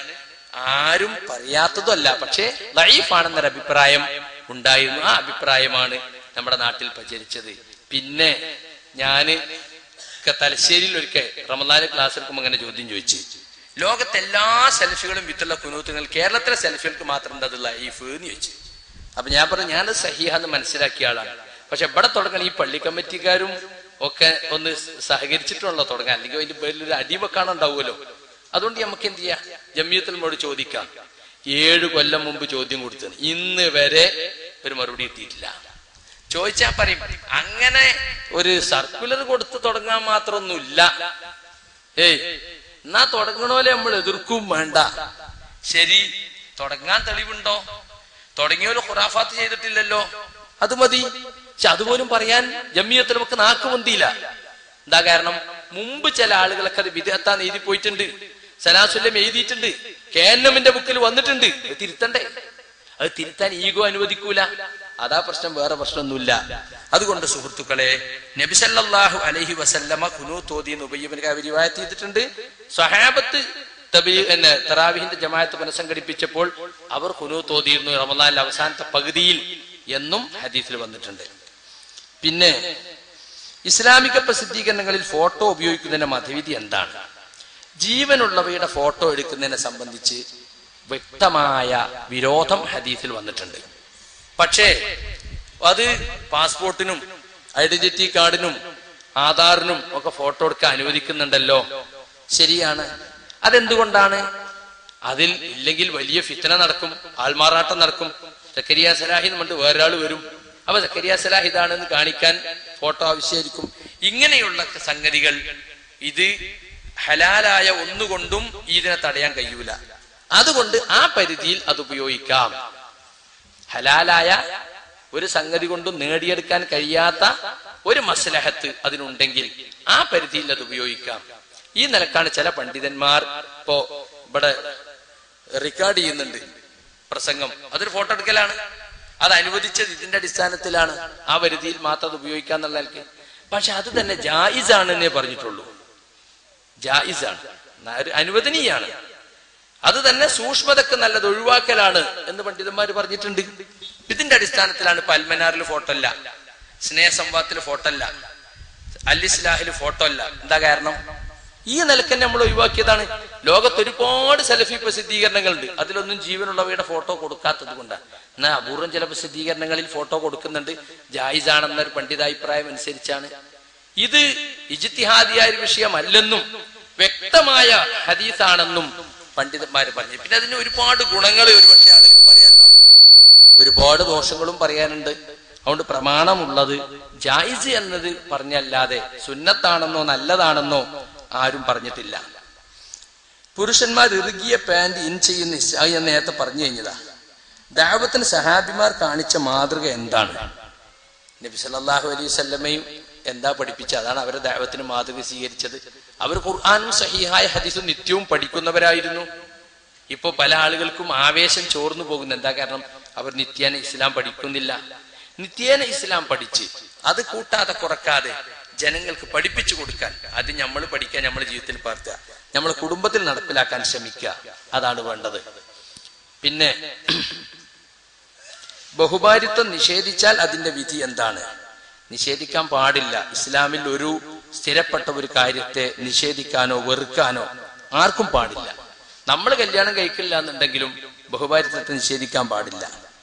ആരും പറയാത്തതല്ല പക്ഷേ ലൈഫാണെന്നൊരു അഭിപ്രായം ഉണ്ടായിരുന്നു ആ അഭിപ്രായമാണ് നമ്മുടെ നാട്ടിൽ പ്രചരിച്ചത് പിന്നെ ഞാന് തലശ്ശേരിയിൽ ഒരിക്കൽ റമദാന് ക്ലാസ് എടുക്കുമ്പോൾ അങ്ങനെ ചോദ്യം ചോദിച്ചു ലോകത്തെ എല്ലാ സെൽഫികളും വിത്തുള്ള കുനൂത്തുകൾ കേരളത്തിലെ സെൽഫികൾക്ക് മാത്രം എന്താ ലൈഫ് എന്ന് ചോദിച്ചു അപ്പൊ ഞാൻ പറഞ്ഞു ഞാനത് സഹിയാന്ന് മനസ്സിലാക്കിയ ആളാണ് പക്ഷെ ഇവിടെ തുടങ്ങണം ഈ പള്ളി കമ്മിറ്റിക്കാരും ഒക്കെ ഒന്ന് സഹകരിച്ചിട്ടുള്ള തുടങ്ങാൻ അല്ലെങ്കിൽ അതിന്റെ പേരിൽ ഒരു അടിവെക്കാണ് ഉണ്ടാവുമല്ലോ അതുകൊണ്ട് നമുക്ക് എന്ത് ചെയ്യാം ജമ്മിയത്തിനോട് ചോദിക്കാം ഏഴ് കൊല്ലം മുമ്പ് ചോദ്യം കൊടുത്തത് ഇന്ന് വരെ ഒരു മറുപടി കിട്ടിയിട്ടില്ല ചോദിച്ചാ പറയും അങ്ങനെ ഒരു സർക്കുലർ കൊടുത്ത് തുടങ്ങാൻ മാത്രമൊന്നുമില്ല ഏയ് എന്നാ തുടങ്ങണോലെ നമ്മൾ എതിർക്കും വേണ്ട ശരി തുടങ്ങാൻ തെളിവുണ്ടോ തുടങ്ങിയോല് ഖുറാഫാത്ത് ചെയ്തിട്ടില്ലല്ലോ അത് മതി പക്ഷെ അതുപോലും പറയാൻ ജമ്മിയത്തിൽ നമുക്ക് നാക്കുമന്തിയില്ല എന്താ കാരണം മുമ്പ് ചില ആളുകളൊക്കെ അത് വിദഗ്ധാന്ന് എഴുതി പോയിട്ടുണ്ട് സലാസുല്ലം എഴുതിയിട്ടുണ്ട് കെ എൻ എമ്മിന്റെ ബുക്കിൽ വന്നിട്ടുണ്ട് അത് തിരുത്തണ്ടേ അത് തിരുത്താൻ ഈഗോ അനുവദിക്കൂല അതാ പ്രശ്നം വേറെ പ്രശ്നമൊന്നുമില്ല അതുകൊണ്ട് സുഹൃത്തുക്കളെ നബിസല്ലാഹു അലഹി വസല്ലമ കുനു തോതി എന്ന് ഉപയ്യബിന് റിവായത്ത് ചെയ്തിട്ടുണ്ട് സഹാബത്ത് തബി എന്നെ തറാവിഹിന്റെ ജമാഅത്ത് പുനഃസംഘടിപ്പിച്ചപ്പോൾ അവർ കുനു തോതിയിരുന്നു റമദാനിലെ അവസാനത്തെ പകുതിയിൽ എന്നും ഹദീസിൽ വന്നിട്ടുണ്ട് പിന്നെ ഇസ്ലാമിക പ്രസിദ്ധീകരണങ്ങളിൽ ഫോട്ടോ ഉപയോഗിക്കുന്നതിന്റെ മതവിധി എന്താണ് ജീവനുള്ളവയുടെ ഫോട്ടോ എടുക്കുന്നതിനെ സംബന്ധിച്ച് വ്യക്തമായ വിരോധം ഹദീസിൽ വന്നിട്ടുണ്ട് പക്ഷേ അത് പാസ്പോർട്ടിനും ഐഡന്റിറ്റി കാർഡിനും ആധാറിനും ഒക്കെ ഫോട്ടോ എടുക്കാൻ അനുവദിക്കുന്നുണ്ടല്ലോ ശരിയാണ് അതെന്തുകൊണ്ടാണ് അതിൽ ഇല്ലെങ്കിൽ വലിയ ഫിത്തന നടക്കും ആൾമാറാട്ടം നടക്കും സക്കരിയ സലാഹി എന്നുകൊണ്ട് വേറൊരാൾ വരും അപ്പൊ സക്കരിയ സലാഹ് ഇതാണെന്ന് കാണിക്കാൻ ഫോട്ടോ ആവശ്യമായിരിക്കും ഇങ്ങനെയുള്ള സംഗതികൾ ഇത് ഹലാലായ ഒന്നുകൊണ്ടും ഇതിനെ തടയാൻ കഴിയൂല അതുകൊണ്ട് ആ പരിധിയിൽ അത് ഉപയോഗിക്കാം ഹലാലായ ഒരു സംഗതി കൊണ്ടും നേടിയെടുക്കാൻ കഴിയാത്ത ഒരു മസലഹത്ത് അതിനുണ്ടെങ്കിൽ ആ പരിധിയിൽ അത് ഉപയോഗിക്കാം ഈ നിലക്കാണ് ചില പണ്ഡിതന്മാർ ഇപ്പോ ഇവിടെ റെക്കോർഡ് ചെയ്യുന്നുണ്ട് പ്രസംഗം അതൊരു ഫോട്ടോ എടുക്കലാണ് അത് അനുവദിച്ചത് ഇതിന്റെ അടിസ്ഥാനത്തിലാണ് ആ പരിധിയിൽ മാത്രം അത് ഉപയോഗിക്കാന്നുള്ള നിലയ്ക്ക് പക്ഷെ അത് തന്നെ ജായിസാണ് എന്നേ പറഞ്ഞിട്ടുള്ളൂ ജായിസാണ് ഒരു അനുവദനീയാണ് അത് തന്നെ സൂക്ഷ്മതക്ക് നല്ലത് ഒഴിവാക്കലാണ് എന്ന് പണ്ഡിതന്മാർ പറഞ്ഞിട്ടുണ്ട് ഇതിന്റെ അടിസ്ഥാനത്തിലാണ് ഇപ്പൊ അൽമനാറിൽ ഫോട്ടോ അല്ല സ്നേഹസംവാദത്തിൽ ഫോട്ടോ അല്ല അല്ലിസ്ലാഹിൽ ഫോട്ടോ അല്ല എന്താ കാരണം ഈ നിലക്ക് തന്നെ നമ്മൾ ഒഴിവാക്കിയതാണ് ലോകത്ത് ഒരുപാട് സെൽഫി പ്രസിദ്ധീകരണങ്ങളുണ്ട് അതിലൊന്നും ജീവനുള്ളവയുടെ ഫോട്ടോ കൊടുക്കാത്തത് കൊണ്ടാണ് എന്നാൽ അപൂർവം ചില പ്രസിദ്ധീകരണങ്ങളിൽ ഫോട്ടോ കൊടുക്കുന്നുണ്ട് ജായിസാണെന്ന ഒരു പണ്ഡിതാഭിപ്രായം അനുസരിച്ചാണ് ഇത് ഇജിത്തിഹാദിയായ ഒരു വിഷയമല്ലെന്നും വ്യക്തമായ ഹദീസാണെന്നും പണ്ഡിതന്മാർ പറഞ്ഞു പിന്നെ അതിന് ഒരുപാട് ഗുണങ്ങൾ ഒരുപക്ഷെ ആളുകൾക്ക് പറയാനുണ്ടാവും ഒരുപാട് ദോഷങ്ങളും പറയാനുണ്ട് അതുകൊണ്ട് പ്രമാണമുള്ളത് ജായിസ് എന്നത് പറഞ്ഞല്ലാതെ സുന്നത്താണെന്നോ നല്ലതാണെന്നോ ആരും പറഞ്ഞിട്ടില്ല പുരുഷന്മാർ ഇറുകിയ പാന്റ് ഇൻ ചെയ്യുന്ന ഇസ്ലായി എന്ന് നേരത്തെ പറഞ്ഞു കഴിഞ്ഞതാ ദാവത്തിന് സഹാബിമാർ കാണിച്ച മാതൃക എന്താണ് നബി സല്ലല്ലാഹു അലൈഹി വസല്ലമയും എന്താ പഠിപ്പിച്ച അതാണ് അവരുടെ ദൈവത്തിന് മാതൃക സ്വീകരിച്ചത് അവർ ഖുർആാനും സഹിഹായ ഹദീസും നിത്യവും പഠിക്കുന്നവരായിരുന്നു ഇപ്പൊ പല ആളുകൾക്കും ആവേശം ചോർന്നു പോകുന്നു എന്താ കാരണം അവർ നിത്യേന ഇസ്ലാം പഠിക്കുന്നില്ല നിത്യേന ഇസ്ലാം പഠിച്ച് അത് കൂട്ടാതെ കുറക്കാതെ ജനങ്ങൾക്ക് പഠിപ്പിച്ചു കൊടുക്കാൻ അത് നമ്മൾ പഠിക്കാൻ നമ്മുടെ ജീവിതത്തിൽ പകർത്തുക നമ്മൾ കുടുംബത്തിൽ നടപ്പിലാക്കാൻ ശ്രമിക്കുക അതാണ് വേണ്ടത് പിന്നെ ബഹുഭാരിത്വം നിഷേധിച്ചാൽ അതിന്റെ വിധി എന്താണ് നിഷേധിക്കാൻ പാടില്ല ഇസ്ലാമിൽ ഒരു സ്ഥിരപ്പെട്ട ഒരു കാര്യത്തെ നിഷേധിക്കാനോ വെറുക്കാനോ ആർക്കും പാടില്ല നമ്മൾ കല്യാണം കഴിക്കില്ല എന്നുണ്ടെങ്കിലും ബഹുഭാരിത്വത്തെ നിഷേധിക്കാൻ പാടില്ല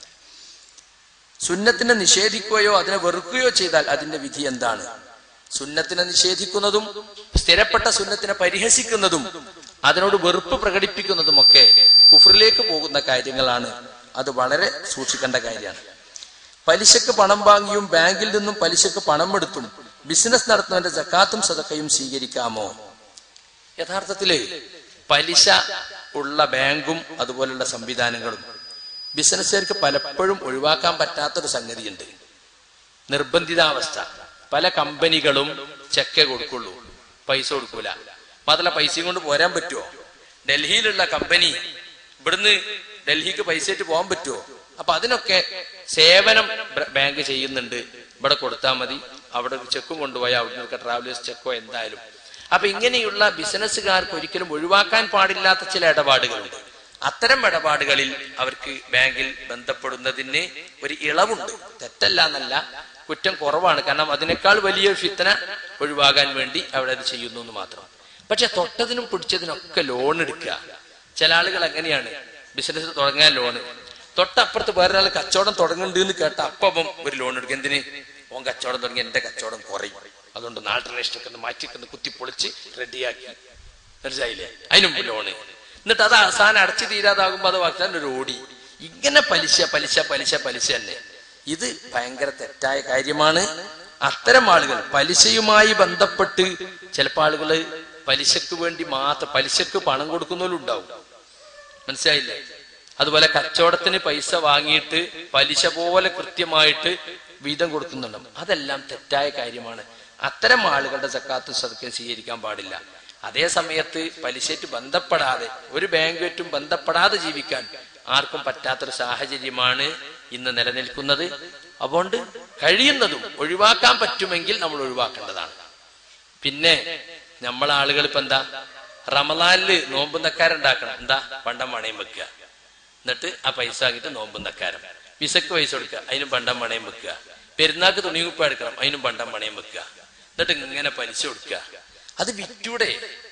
സുന്നത്തിനെ നിഷേധിക്കുകയോ അതിനെ വെറുക്കുകയോ ചെയ്താൽ അതിന്റെ വിധി എന്താണ് സുന്നത്തിനെ നിഷേധിക്കുന്നതും സ്ഥിരപ്പെട്ട സുന്നത്തിനെ പരിഹസിക്കുന്നതും അതിനോട് വെറുപ്പ് പ്രകടിപ്പിക്കുന്നതുമൊക്കെ കുഫറിലേക്ക് പോകുന്ന കാര്യങ്ങളാണ് അത് വളരെ സൂക്ഷിക്കേണ്ട കാര്യമാണ് പലിശക്ക് പണം വാങ്ങിയും ബാങ്കിൽ നിന്നും പലിശക്ക് പണം എടുത്തും ബിസിനസ് നടത്തുന്നവന്റെ ജക്കാത്തും സതക്കയും സ്വീകരിക്കാമോ യഥാർത്ഥത്തില് പലിശ ഉള്ള ബാങ്കും അതുപോലുള്ള സംവിധാനങ്ങളും ബിസിനസ്സുകാർക്ക് പലപ്പോഴും ഒഴിവാക്കാൻ പറ്റാത്തൊരു സംഗതിയുണ്ട് നിർബന്ധിതാവസ്ഥ പല കമ്പനികളും ചെക്കേ കൊടുക്കുള്ളൂ പൈസ കൊടുക്കൂല മാത്രമല്ല പൈസയും കൊണ്ട് പോരാൻ പറ്റുമോ ഡൽഹിയിലുള്ള കമ്പനി ഇവിടുന്ന് ഡൽഹിക്ക് പൈസയായിട്ട് പോകാൻ പറ്റുമോ അപ്പൊ അതിനൊക്കെ സേവനം ബ- ബാങ്ക് ചെയ്യുന്നുണ്ട് ഇവിടെ കൊടുത്താൽ മതി അവിടെ ഒരു ചെക്കും കൊണ്ടുപോയാൽ അവിടെ നിന്നൊക്കെ ട്രാവലേഴ്സ് ചെക്കോ എന്തായാലും അപ്പൊ ഇങ്ങനെയുള്ള ബിസിനസ്സുകാർക്ക് ഒരിക്കലും ഒഴിവാക്കാൻ പാടില്ലാത്ത ചില ഇടപാടുകളുണ്ട് അത്തരം ഇടപാടുകളിൽ അവർക്ക് ബാങ്കിൽ ബന്ധപ്പെടുന്നതിന് ഒരു ഇളവുണ്ട് തെറ്റല്ല എന്നല്ല കുറ്റം കുറവാണ് കാരണം അതിനേക്കാൾ വലിയ ഫിത്തന ഒഴിവാകാൻ വേണ്ടി അവിടെ അത് ചെയ്യുന്നു എന്ന് മാത്രം പക്ഷെ തൊട്ടതിനും പിടിച്ചതിനൊക്കെ ലോൺ എടുക്കുക ചില ആളുകൾ എങ്ങനെയാണ് ബിസിനസ് തുടങ്ങാൻ ലോണ് തൊട്ടപ്പുറത്ത് വേറൊരാൾ കച്ചവടം തുടങ്ങുന്നുണ്ട് എന്ന് കേട്ട അപ്പം ഒരു ലോൺ എടുക്കും എന്തിന് ഓൻ കച്ചവടം തുടങ്ങി എന്റെ കച്ചവടം കുറയും അതുകൊണ്ട് നാട്ടിലെ രജിസ്റ്റർ ഒന്ന് മാറ്റിക്കുന്ന കുത്തിപ്പൊളിച്ച് റെഡിയാക്കി മനസ്സിലായില്ലേ അതിനും ലോണ് എന്നിട്ട് അത് അവസാനം അടച്ചു തീരാതാകുമ്പോ അത് വാഗ്ദാനം ഒരു ഓടി ഇങ്ങനെ പലിശ പലിശ പലിശ പലിശ തന്നെ ഇത് ഭയങ്കര തെറ്റായ കാര്യമാണ് അത്തരം ആളുകൾ പലിശയുമായി ബന്ധപ്പെട്ട് ചിലപ്പോൾ ആളുകള് പലിശക്ക് വേണ്ടി മാത്രം പലിശക്ക് പണം കൊടുക്കുന്നവരും ഉണ്ടാവും മനസ്സിലായില്ലേ അതുപോലെ കച്ചവടത്തിന് പൈസ വാങ്ങിയിട്ട് പലിശ പോലെ കൃത്യമായിട്ട് വീതം കൊടുക്കുന്നുണ്ടാവും അതെല്ലാം തെറ്റായ കാര്യമാണ് അത്തരം ആളുകളുടെ സക്കാത്ത് സദക്കം സ്വീകരിക്കാൻ പാടില്ല അതേ സമയത്ത് പലിശയ്ക്ക് ബന്ധപ്പെടാതെ ഒരു ബാങ്കുമായിട്ടും ബന്ധപ്പെടാതെ ജീവിക്കാൻ ആർക്കും പറ്റാത്തൊരു സാഹചര്യമാണ് ഇന്ന് നിലനിൽക്കുന്നത് അതുകൊണ്ട് കഴിയുന്നതും ഒഴിവാക്കാൻ പറ്റുമെങ്കിൽ നമ്മൾ ഒഴിവാക്കേണ്ടതാണ് പിന്നെ നമ്മളെ ആളുകൾ ഇപ്പൊ എന്താ റമദാനില് നോമ്പും നക്കാരുണ്ടാക്കണം എന്താ പണ്ടം പണയം വെക്കുക എന്നിട്ട് ആ പൈസ ആക്കിയിട്ട് നോമ്പും നക്കാരം വിസക്ക് പൈസ കൊടുക്കുക അതിനും പണ്ടം പണയം വെക്കുക പെരുന്നാക്ക് തുണികുപ്പ എടുക്കണം അതിനും പണ്ടം പണയം വെക്കുക എന്നിട്ട് ഇങ്ങനെ പലിശ കൊടുക്കുക അത് വിറ്റൂടെ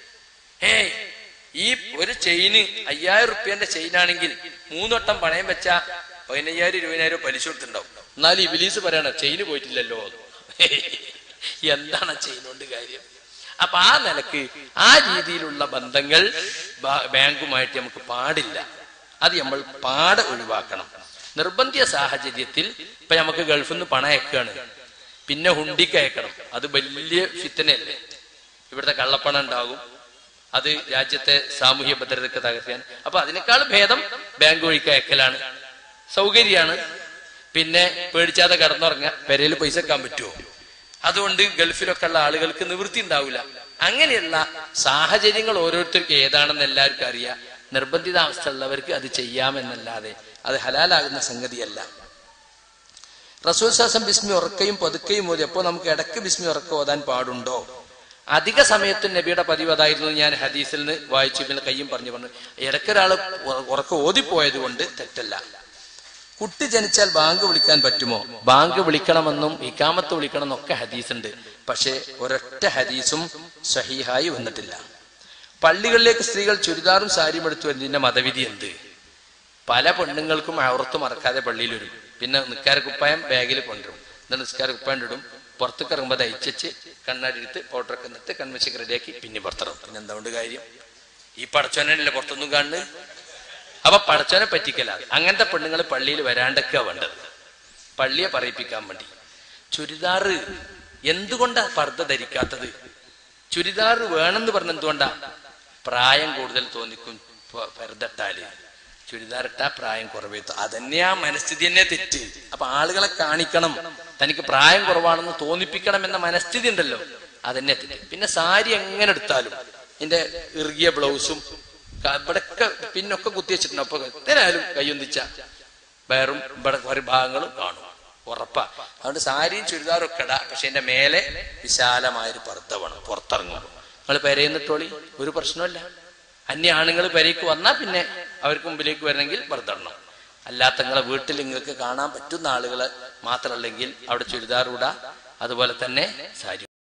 ഏ ഈ ഒരു ചെയിന് അയ്യായിരം റുപ്യന്റെ ചെയിനാണെങ്കിൽ മൂന്നൊട്ടം പണയം വെച്ച പതിനയ്യായിരം ഇരുപതിനായിരം പലിശ കൊടുത്തിട്ടുണ്ടാവും എന്നാലും ഇബിലീസ് പറയണ ചെയിന് പോയിട്ടില്ലല്ലോ എന്താണ് ചെയിൻ കൊണ്ട് കാര്യം അപ്പൊ ആ നിലക്ക് ആ രീതിയിലുള്ള ബന്ധങ്ങൾ ബാ- ബാങ്കുമായിട്ട് നമുക്ക് പാടില്ല അത് നമ്മൾ പാടെ ഒഴിവാക്കണം നിർബന്ധിത സാഹചര്യത്തിൽ ഇപ്പൊ നമുക്ക് ഗൾഫിൽ നിന്ന് പണം അയക്കുകയാണ് പിന്നെ ഹുണ്ടിക്ക് അയക്കണം അത് വലിയ ഫിത്തനയല്ലേ ഇവിടുത്തെ കള്ളപ്പണം ഉണ്ടാകും അത് രാജ്യത്തെ സാമൂഹ്യ ഭദ്രതയ്ക്ക് തകർക്കാൻ അപ്പൊ അതിനേക്കാൾ ഭേദം ബാങ്ക് വഴിക്ക് അയക്കലാണ് സൗകര്യമാണ് പിന്നെ പേടിച്ചാതെ കടന്നുറങ്ങാൻ പെരയിൽ പൈസ വെക്കാൻ പറ്റുമോ അതുകൊണ്ട് ഗൾഫിലൊക്കെ ഉള്ള ആളുകൾക്ക് നിവൃത്തി ഉണ്ടാവില്ല അങ്ങനെയുള്ള സാഹചര്യങ്ങൾ ഓരോരുത്തർക്ക് ഏതാണെന്ന് എല്ലാവർക്കും അറിയാം നിർബന്ധിത അവസ്ഥ ഉള്ളവർക്ക് അത് ചെയ്യാമെന്നല്ലാതെ അത് ഹലാലാകുന്ന സംഗതിയല്ല റസൂൽ ശാസം ബിസ്മി ഉറക്കയും പതുക്കയും ഓതി അപ്പോൾ നമുക്ക് ഇടയ്ക്ക് ബിസ്മി ഉറക്ക ഓതാൻ പാടുണ്ടോ അധിക സമയത്തും നബിയുടെ പതിവ് അതായിരുന്നു ഞാൻ ഹദീസിൽ നിന്ന് വായിച്ചു പിന്നെ കയ്യും പറഞ്ഞു പറഞ്ഞു ഇടയ്ക്കൊരാള് ഉറക്ക ഓതിപ്പോയത് കൊണ്ട് തെറ്റല്ല കുട്ടി ജനിച്ചാൽ ബാങ്ക് വിളിക്കാൻ പറ്റുമോ ബാങ്ക് വിളിക്കണമെന്നും ഇക്കാമത്ത് വിളിക്കണം എന്നൊക്കെ ഹദീസുണ്ട് പക്ഷേ ഒരൊറ്റ ഹദീസും സഹീഹായി വന്നിട്ടില്ല പള്ളികളിലേക്ക് സ്ത്രീകൾ ചുരിദാറും സാരിയും എടുത്തു വരുന്നതിന്റെ മതവിധി എന്ത് പല പെണ്ണുങ്ങൾക്കും അവർത്ത് മറക്കാതെ പള്ളിയിൽ വരും പിന്നെ നിസ്കാര കുപ്പായം ബാഗിൽ കൊണ്ടുവരും എന്നിട്ട് നിസ്കാര കുപ്പായം ഇടും പുറത്തേക്ക് ഇറങ്ങുമ്പോൾ തയ്ച്ചു കണ്ണാടി എടുത്ത് പൗഡറൊക്കെ എന്നിട്ട് കൺവെൻഷൻ റെഡിയാക്കി പിന്നെ പുറത്തിറങ്ങും പിന്നെ എന്തുകൊണ്ട് കാര്യം ഈ പടച്ചോനല്ലേ പുറത്തൊന്നും കാണുന്നത് അപ്പൊ പടച്ചോനെ പറ്റിക്കലാണ് അങ്ങനത്തെ പെണ്ണുങ്ങൾ പള്ളിയിൽ വരാണ്ടൊക്കെയാ വേണ്ടത് പള്ളിയെ പറയിപ്പിക്കാൻ വേണ്ടി ചുരിദാറ് എന്തുകൊണ്ടാ പർദ്ദ ധരിക്കാത്തത് ചുരിദാർ വേണമെന്ന് പറഞ്ഞ എന്തുകൊണ്ടാ പ്രായം കൂടുതൽ തോന്നിക്കും പ- പർദ്ദട്ടാല് ചുരിദാർ ഇട്ടാ പ്രായം കുറവേ തോ- അതന്നെയാ മനസ്ഥിതി തന്നെ തെറ്റ് അപ്പൊ ആളുകളെ കാണിക്കണം തനിക്ക് പ്രായം കുറവാണെന്ന് തോന്നിപ്പിക്കണം എന്ന മനസ്ഥിതി ഉണ്ടല്ലോ അതന്നെ തെറ്റ് പിന്നെ സാരി എങ്ങനെ എടുത്താലും എന്റെ ഇറുകിയ ബ്ലൗസും ക- ഇവിടൊക്കെ പിന്നൊക്കെ കുത്തി വെച്ചിട്ടുണ്ട് അപ്പൊ എത്രയായാലും കയ്യൊന്നിച്ച വേറും ഇവിടെ ഒരു ഭാഗങ്ങളും കാണും ഉറപ്പാ അതുകൊണ്ട് സാരിയും ചുരിദാറും ഒക്കെ ഇടാം പക്ഷെ എന്റെ മേലെ വിശാലമായൊരു പർദ്ദ വേണം പുറത്തിറങ്ങുമ്പോൾ നിങ്ങൾ പെരയുന്നിട്ടോളി ഒരു പ്രശ്നമല്ല അന്യ ആണുങ്ങൾ പെരയ്ക്ക് വന്നാൽ പിന്നെ അവർക്ക് മുമ്പിലേക്ക് വരണമെങ്കിൽ പർദ്ദണം അല്ലാത്ത നിങ്ങളെ വീട്ടിൽ നിങ്ങൾക്ക് കാണാൻ പറ്റുന്ന ആളുകൾ മാത്രമല്ലെങ്കിൽ അവിടെ ചുരിദാർ ഇടാം അതുപോലെ തന്നെ സാരി